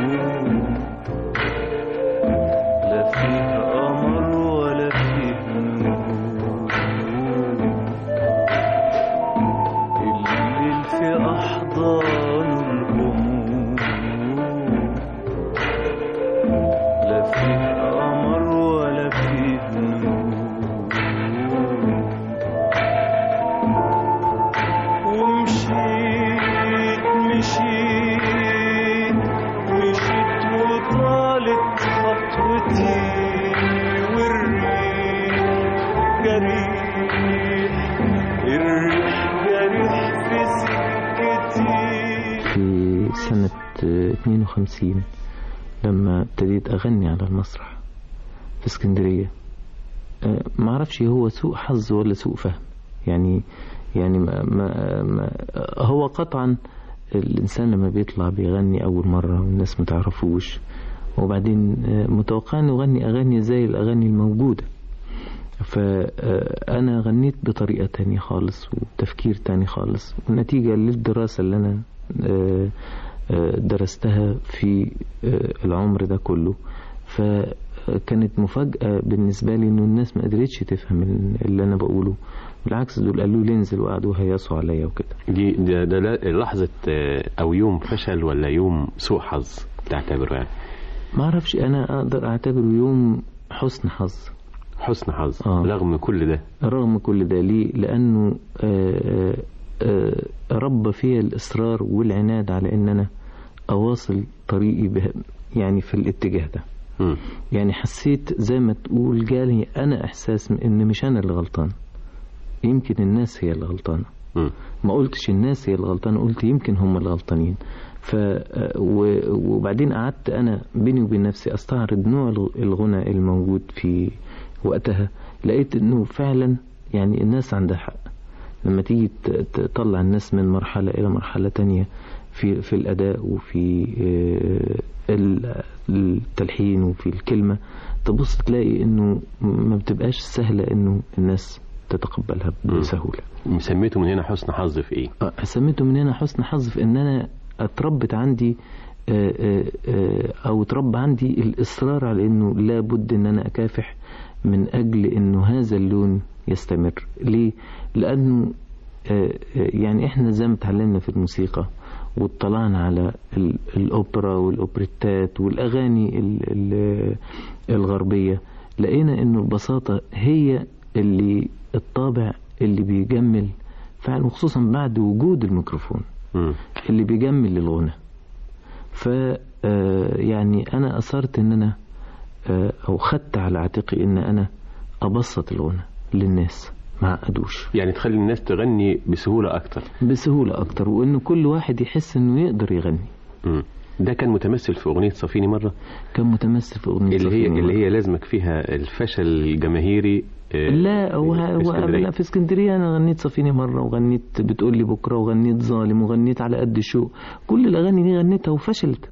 لا فيه قمر ولا فيه نجوم الليل في أحضان الهموم لا فيه قمر ولا فيه نجوم ومشيت مشيت مشيت وطالت خطوتي والريح جريح الريح جريح في سكتي في سنة 52 لما ابتديت أغني على المسرح في اسكندرية آه، ما اعرفش هو سوء حظ ولا سوء فهم يعني يعني ما ما ما هو قطعا الإنسان لما بيطلع بيغني أول مرة والناس ما تعرفوش وبعدين آه، متوقع إنه يغني أغاني زي الأغاني الموجودة فأنا غنيت بطريقة تانية خالص وتفكير تاني خالص ونتيجة للدراسة اللي أنا آه، آه، درستها في آه، العمر ده كله فكانت مفاجأة بالنسبة لي إنه الناس ما قدرتش تفهم اللي أنا بقوله بالعكس دول قالوا لي انزل وقعدوا هيصوا عليا وكده دي ده, ده لا- لحظة آه، أو يوم فشل ولا يوم سوء حظ تعتبره يعني ما اعرفش انا اقدر اعتبره يوم حسن حظ حسن حظ آه. رغم كل ده رغم كل ده ليه لانه آه، آه، رب فيا الاصرار والعناد على ان انا اواصل طريقي به يعني في الاتجاه ده مم. يعني حسيت زي ما تقول جالي انا احساس ان مش انا اللي غلطان يمكن الناس هي اللي غلطانه مم. ما قلتش الناس هي اللي غلطانه قلت يمكن هم اللي غلطانين ف و- وبعدين قعدت انا بيني وبين نفسي استعرض نوع الغ- الغنى الموجود في وقتها لقيت انه فعلا يعني الناس عندها حق لما تيجي ت- تطلع الناس من مرحلة إلى مرحلة تانية في في الأداء وفي آه، ال- التلحين وفي الكلمة تبص تلاقي إنه ما بتبقاش سهلة إنه الناس تتقبلها بسهولة سميته من هنا حسن حظ في إيه؟ آه، سميته من هنا حسن حظ في ان انا اتربت عندي آه، آه، آه، او اتربى عندي الاصرار على انه لابد ان انا اكافح من اجل انه هذا اللون يستمر ليه لانه آه، آه، يعني احنا زي ما اتعلمنا في الموسيقى واطلعنا على ال- الاوبرا والاوبريتات والاغاني ال- ال- الغربيه لقينا انه البساطه هي اللي الطابع اللي بيجمل فعلا وخصوصا بعد وجود الميكروفون مم. اللي بيجمل الغنى ف آه، يعني انا اصرت ان انا آه، او خدت على عاتقي ان انا ابسط الغنى للناس ما عقدوش يعني تخلي الناس تغني بسهولة أكتر بسهولة اكتر وان كل واحد يحس انه يقدر يغني مم. ده كان متمثل في أغنية صفيني مرة كان متمثل في اغنية اللي هي صفيني اللي مرة. هي لازمك فيها الفشل الجماهيري آه، لا هو في هو اسكندرية. أنا في اسكندريه انا غنيت صفيني مره وغنيت بتقول لي بكره وغنيت ظالم وغنيت على قد الشوق كل الاغاني دي غنيتها وفشلت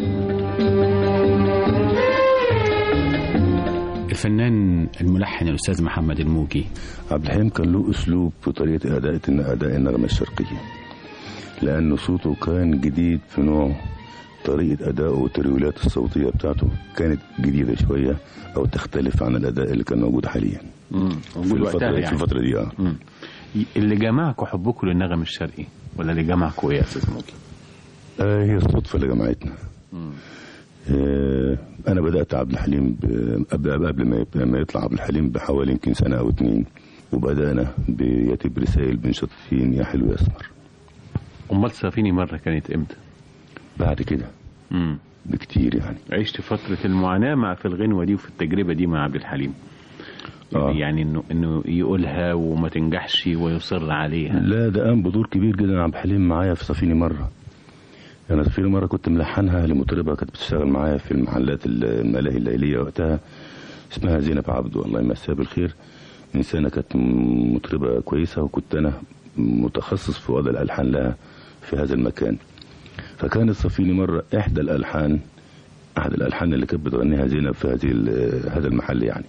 الفنان الملحن الأستاذ محمد الموجي عبد الحليم كان له اسلوب في طريقه اداء اداء النغمه الشرقيه لان صوته كان جديد في نوع طريقه ادائه والتريولات الصوتيه بتاعته كانت جديده شويه او تختلف عن الاداء اللي كان موجود حاليا في موجود وقتها الفتره يعني. في الفتره دي اه مم. اللي جمعكم حبكم للنغم الشرقي ولا اللي جمعكم ايه يا استاذ موجي؟ آه، هي الصدفه اللي جمعتنا آه، انا بدات عبد الحليم ب- قبل قبل ما يبقى- ما يطلع عبد الحليم بحوالي يمكن سنه او اتنين وبدانا بيتب رسائل بن شطفين يا حلو يا اسمر امال صافيني مره كانت امتى؟ بعد كده مم. بكتير يعني عشت فتره المعاناه مع في الغنوه دي وفي التجربه دي مع عبد الحليم آه. يعني انه انه يقولها وما تنجحش ويصر عليها لا ده قام بدور كبير جدا عبد الحليم معايا في صفيني مره انا صفيني مره كنت ملحنها لمطربه كانت بتشتغل معايا في المحلات الملاهي الليليه وقتها اسمها زينب عبده الله يمسيها بالخير انسانه كانت م- مطربه كويسه وكنت انا متخصص في وضع الالحان لها في هذا المكان فكانت صفيني مرة إحدى الألحان أحد الألحان اللي كانت بتغنيها زينب في هذه ال- هذا المحل يعني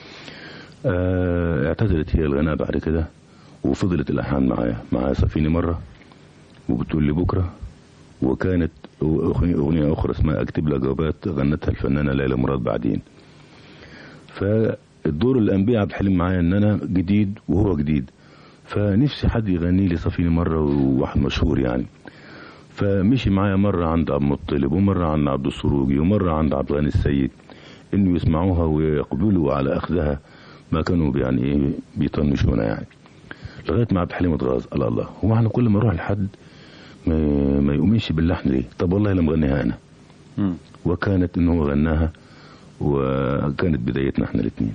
آه، اعتذرت هي الغناء بعد كده وفضلت الألحان معايا معايا صفيني مرة وبتقول لي بكرة وكانت أغنية أغنية أخرى اسمها أكتب لك جوابات غنتها الفنانة ليلى مراد بعدين فالدور اللي قام بيه عبد الحليم معايا ان انا جديد وهو جديد فنفسي حد يغني لي صفيني مره وواحد مشهور يعني فمشي معايا مره عند عبد المطلب ومره عند عبد السروجي ومره عند عبد الغني السيد انه يسمعوها ويقبلوا على اخذها ما كانوا يعني ايه بيطنشونا يعني لغايه ما عبد الحليم اتغاظ الله الله هو احنا كل ما نروح لحد ما, ما يقومش باللحن ليه طب والله لما غنيها انا وكانت ان هو غناها وكانت بدايتنا احنا الاثنين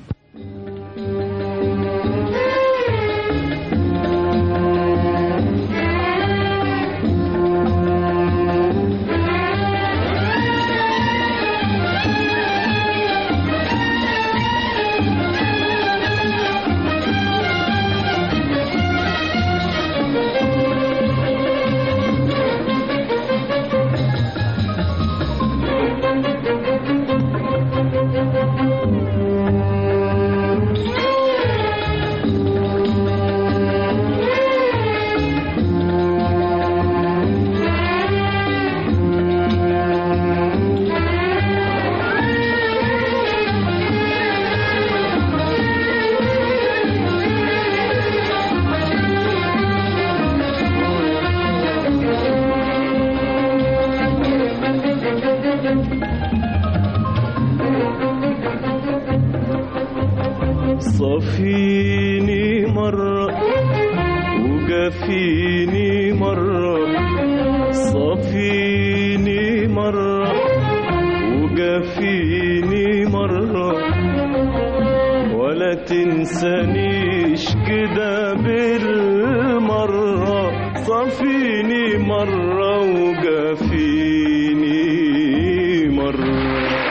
صفيني مرة وجافيني مرة صفيني مرة وجافيني مرة ولا تنسانيش كده بالمرة صفيني مرة وجافيني مرة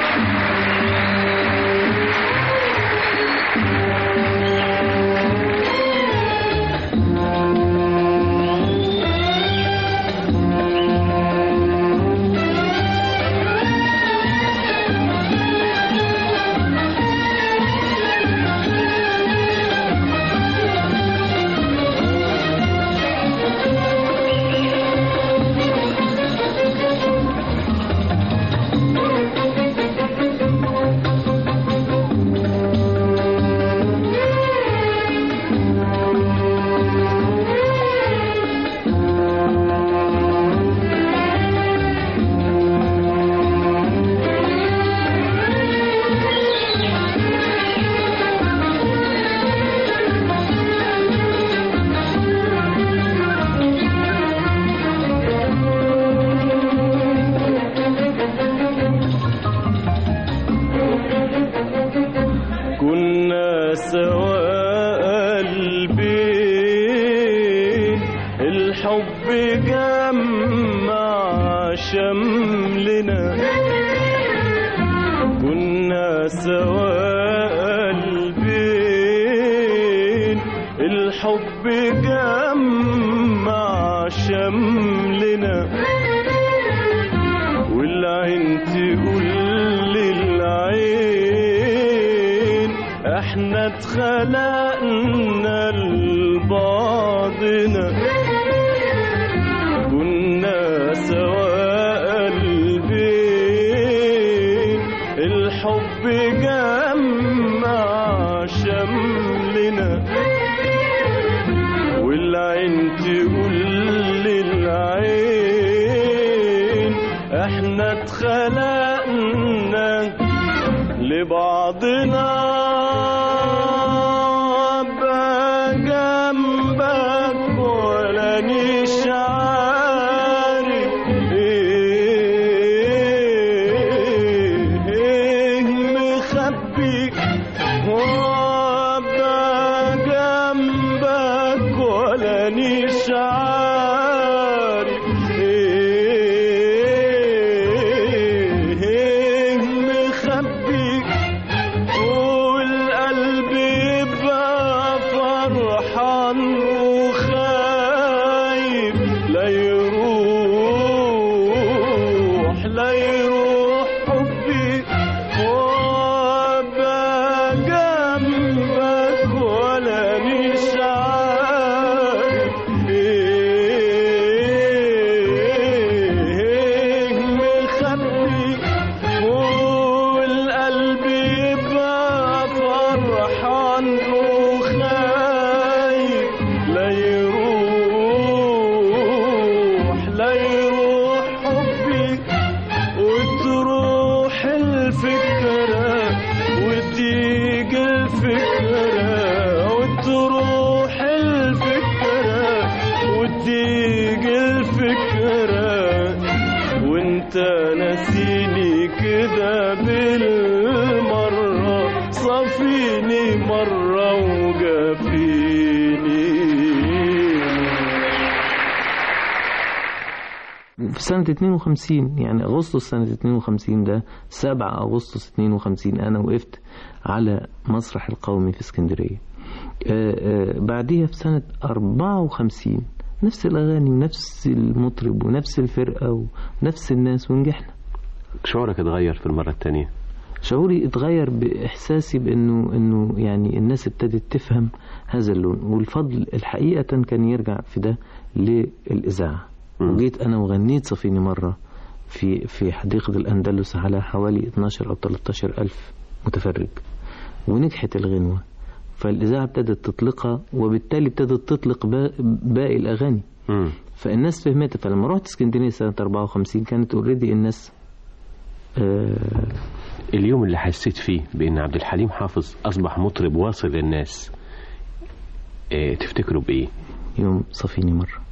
كنا سوا قلبين الحب جمع شملنا كنا سوا قلبين الحب جمع شملنا والعين تقول للعين احنا اتخلقنا لبعضنا كنا سوا قلبين الحب جمع شملنا والعين تقول للعين احنا اتخلقنا لبعضنا أبقى جنبك ولا نيش عارف ايه ايه مخبيك وابقى جنبك ولا نيش عارف ايه ايه مخبيك والقلب يبقى فرحان وخايف لا يروح الفكرة وتيجي الفكرة وتروح الفكرة وتيجي الفكرة وانت ناسيني كده بالمرة صافيني مرة وجافيني في سنة 52 يعني أغسطس سنة 52 ده 7 أغسطس 52 أنا وقفت على مسرح القومي في اسكندرية آه، آه، بعديها في سنة 54 نفس الأغاني ونفس المطرب ونفس الفرقة ونفس الناس ونجحنا شعورك اتغير في المرة الثانية شعوري اتغير بإحساسي بأنه إنه يعني الناس ابتدت تفهم هذا اللون والفضل الحقيقة كان يرجع في ده للإذاعة وجيت أنا وغنيت صفيني مرة في في حديقة الأندلس على حوالي 12 أو 13 ألف متفرج ونجحت الغنوة فالإذاعة ابتدت تطلقها وبالتالي ابتدت تطلق با- باقي الأغاني فالناس فهمتها فلما رحت اسكندرية سنة 54 كانت اوريدي الناس آه اليوم اللي حسيت فيه بأن عبد الحليم حافظ أصبح مطرب واصل للناس اه تفتكروا بإيه؟ يوم صفيني مرة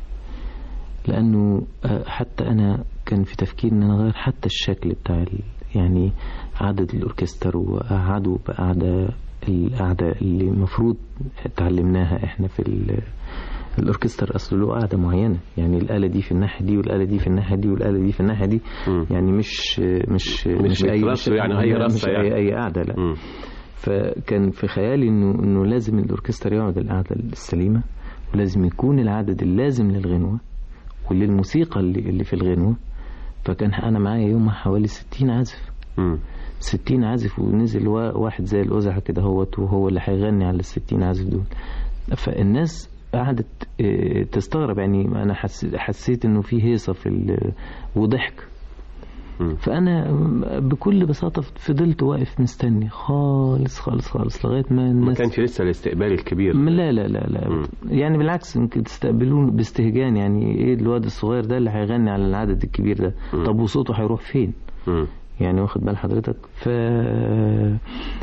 لأنه آه، حتى أنا كان في تفكير إن أنا أغير حتى الشكل بتاع ال- يعني عدد الأوركستر وقعدوا بقعدة القعدة اللي المفروض اتعلمناها إحنا في ال- الأوركستر أصله له قعدة معينة يعني الآلة دي في الناحية دي والآلة دي في الناحية دي والآلة دي في الناحية دي يعني مش مش مش بيترصوا يعني أي مش رصة يعني. أي, أي قعدة لا فكان في خيالي إنه إنه لازم الأوركستر يقعد القعدة السليمة ولازم يكون العدد اللازم للغنوة وللموسيقى اللي, اللي في الغنوة فكان أنا معايا يومها حوالي 60 عازف 60 عازف ونزل وا- واحد زي الأزعة كده هوت وهو اللي هيغني على ال 60 عازف دول فالناس قعدت آه، تستغرب يعني أنا حس حسيت إنه في هيصة في ال- وضحك فأنا بكل بساطة فضلت واقف مستني خالص خالص خالص لغاية ما ما الناس كانش لسه الاستقبال الكبير لا لا لا لا يعني بالعكس يمكن تستقبلوه باستهجان يعني ايه الواد الصغير ده اللي هيغني على العدد الكبير ده طب وصوته هيروح فين يعني واخد بال حضرتك ف آه،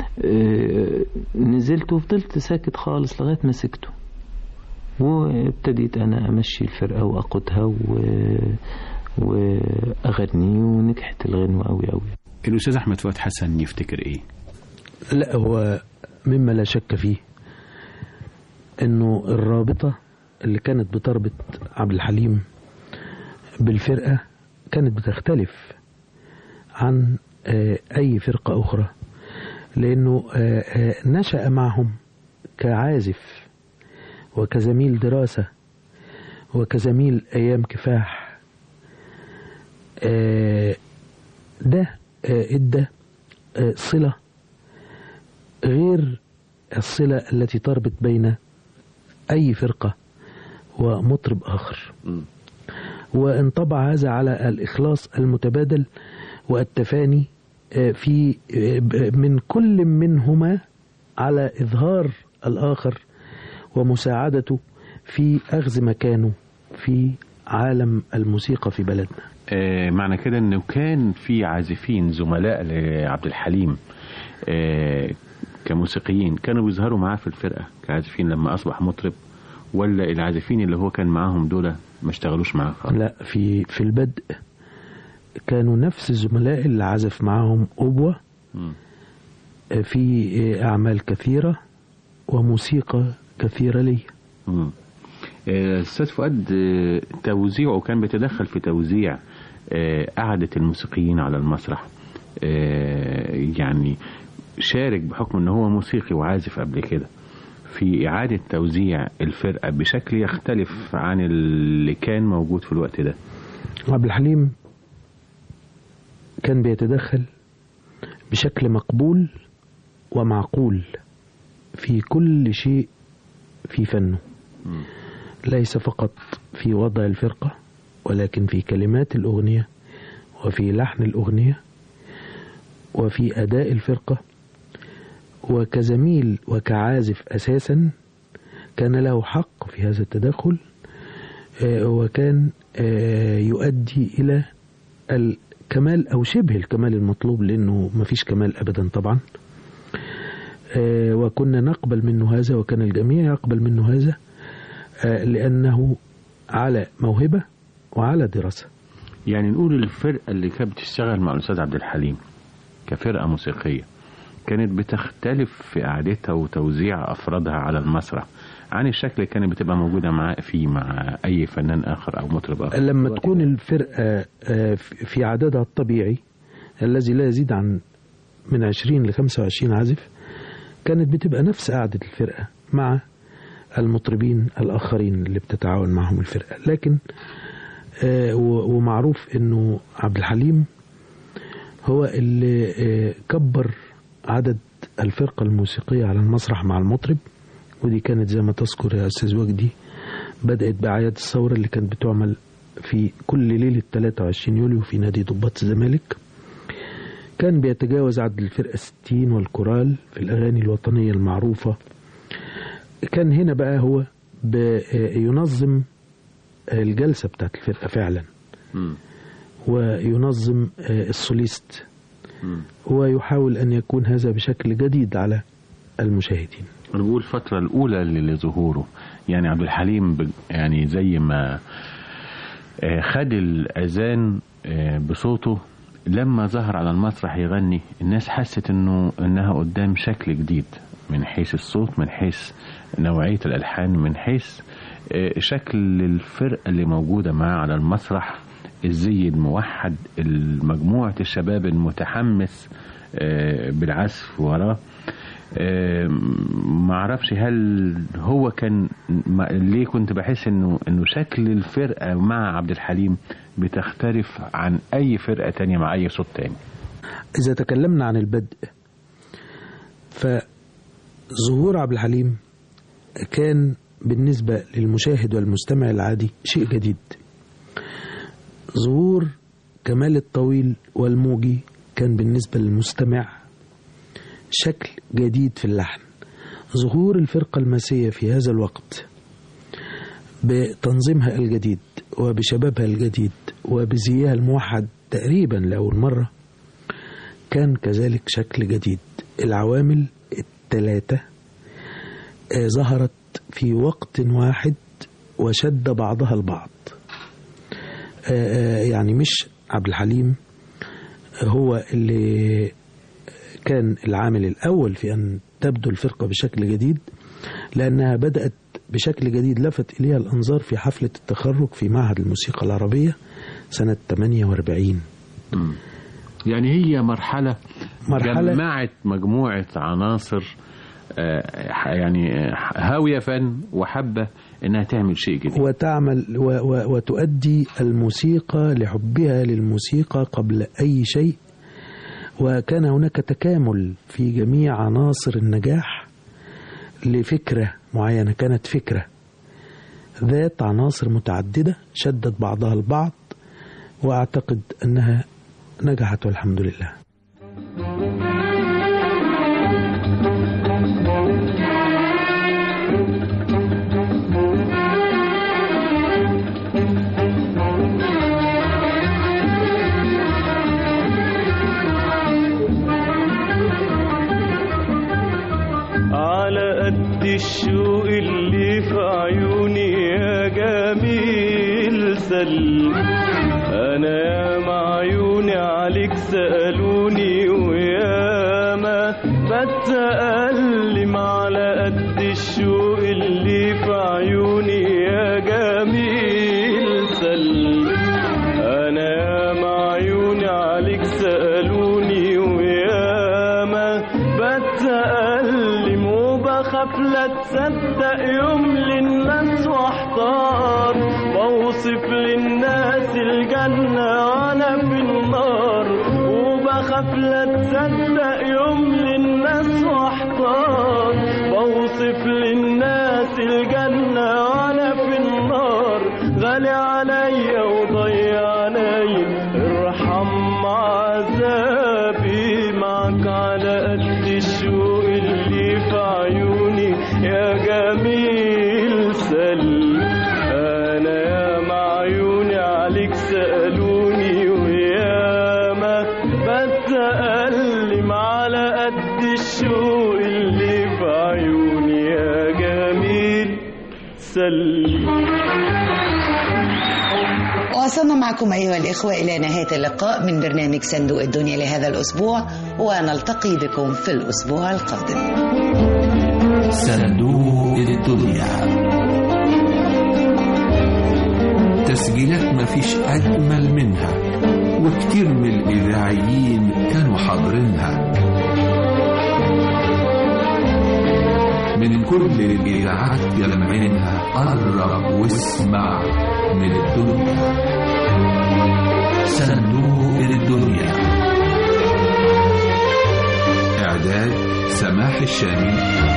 نزلت وفضلت ساكت خالص لغايه ما سكتوا وابتديت انا امشي الفرقه واقودها و... واغني ونجحت الغنوه قوي قوي الأستاذ أحمد فؤاد حسن يفتكر إيه؟ لا هو مما لا شك فيه انه الرابطة اللي كانت بتربط عبد الحليم بالفرقة كانت بتختلف عن آه، اي فرقة اخرى لانه آه، آه، نشأ معهم كعازف وكزميل دراسة وكزميل ايام كفاح آه، ده آه، ادى آه، صلة غير الصلة التي تربط بين أي فرقة ومطرب آخر وانطبع هذا على الإخلاص المتبادل والتفاني آه، في آه، ب- من كل منهما على إظهار الآخر ومساعدته في أخذ مكانه في عالم الموسيقى في بلدنا آه، معنى كده انه كان في عازفين زملاء لعبد الحليم آه، كموسيقيين كانوا بيظهروا معاه في الفرقة كعازفين لما أصبح مطرب ولا العازفين اللي هو كان معاهم دول ما اشتغلوش معاه خالص لا في في البدء كانوا نفس الزملاء اللي عزف معاهم أبوة في أعمال كثيرة وموسيقى كثيرة لي مم. آه، أستاذ فؤاد آه، توزيعه كان بيتدخل في توزيع آه، قعدة الموسيقيين على المسرح آه، يعني شارك بحكم ان هو موسيقي وعازف قبل كده في إعادة توزيع الفرقة بشكل يختلف عن اللي كان موجود في الوقت ده عبد الحليم كان بيتدخل بشكل مقبول ومعقول في كل شيء في فنه ليس فقط في وضع الفرقة ولكن في كلمات الأغنية وفي لحن الأغنية وفي أداء الفرقة وكزميل وكعازف أساسا كان له حق في هذا التدخل آه، وكان آه، يؤدي إلى كمال أو شبه الكمال المطلوب لأنه ما فيش كمال أبدا طبعا آه، وكنا نقبل منه هذا وكان الجميع يقبل منه هذا آه، لأنه على موهبة وعلى دراسة يعني نقول الفرقة اللي كانت بتشتغل مع الأستاذ عبد الحليم كفرقة موسيقية كانت بتختلف في قعدتها وتوزيع أفرادها على المسرح عن الشكل اللي كانت بتبقى موجودة معاه فيه مع أي فنان آخر أو مطرب آخر لما تكون الفرقة آه، في عددها الطبيعي الذي لا يزيد عن من 20 ل 25 عازف كانت بتبقى نفس قعدة الفرقة مع المطربين الآخرين اللي بتتعاون معهم الفرقة لكن آه، و- ومعروف انه عبد الحليم هو اللي آه، كبر عدد الفرقة الموسيقية على المسرح مع المطرب ودي كانت زي ما تذكر يا أستاذ وجدي بدأت بأعياد الثورة اللي كانت بتعمل في كل ليلة 23 يوليو في نادي ضباط الزمالك كان بيتجاوز عدد الفرقة 60 والكورال في الأغاني الوطنية المعروفة كان هنا بقى هو بينظم الجلسة بتاعت الفرقة فعلا وينظم السوليست ويحاول أن يكون هذا بشكل جديد على المشاهدين نقول الفترة الأولى اللي لظهوره يعني عبد الحليم ب- يعني زي ما آه، خد الأذان آه، بصوته لما ظهر على المسرح يغني الناس حست انه انها قدام شكل جديد من حيث الصوت من حيث نوعية الألحان من حيث آه، شكل الفرقة اللي موجودة معاه على المسرح الزي الموحد مجموعة الشباب المتحمس آه، بالعزف وراه آه، معرفش هل هو كان ما- ليه كنت بحس انه انه شكل الفرقة مع عبد الحليم بتختلف عن اي فرقة تانية مع اي صوت تاني إذا تكلمنا عن البدء فظهور عبد الحليم كان بالنسبة للمشاهد والمستمع العادي شيء جديد ظهور كمال الطويل والموجي كان بالنسبة للمستمع شكل جديد في اللحن ظهور الفرقة الماسية في هذا الوقت بتنظيمها الجديد وبشبابها الجديد وبزيها الموحد تقريبا لأول مرة كان كذلك شكل جديد العوامل الثلاثة آه، ظهرت في وقت واحد وشد بعضها البعض آه، آه، يعني مش عبد الحليم هو اللي كان العامل الأول في أن تبدو الفرقة بشكل جديد لأنها بدأت بشكل جديد لفت إليها الأنظار في حفلة التخرج في معهد الموسيقى العربية سنة 48 يعني هي مرحلة, مرحلة جمعت مجموعة عناصر آه، يعني آه، هاوية فن وحبة انها تعمل شيء جديد وتعمل و و وتؤدي الموسيقى لحبها للموسيقى قبل أي شيء وكان هناك تكامل في جميع عناصر النجاح لفكرة معينة كانت فكرة ذات عناصر متعددة شدت بعضها البعض وأعتقد أنها نجحت والحمد لله على قد الشوق اللي في عيوني يا جميل سلم انا يا معيوني عليك سألوني وياما بتألم على قد الشوق اللي في عيوني يا جميل سلم انا يا معيوني عليك سألوني وياما بتألم وبخاف لا تصدق يوم للناس واحتار بوصف للناس الجنة وانا في النار وبخاف لا تصدق يوم للناس واحتار بوصف للناس الجنة وانا في النار غالي عليا وضيع عليا ارحم عذابي معك على قد الشوق اللي في عيوني يا جميل سلم انا يا معيوني عليك سألوني ويا بتألم على قد الشوق اللي في عيوني يا جميل سلم وصلنا معكم أيها الإخوة إلى نهاية اللقاء من برنامج صندوق الدنيا لهذا الأسبوع ونلتقي بكم في الأسبوع القادم صندوق الدنيا تسجيلات مفيش أجمل منها وكتير من الإذاعيين كانوا حاضرينها من كل الإذاعات يلمعينها قرب واسمع من الدنيا صندوق الدنيا إعداد سماح الشامي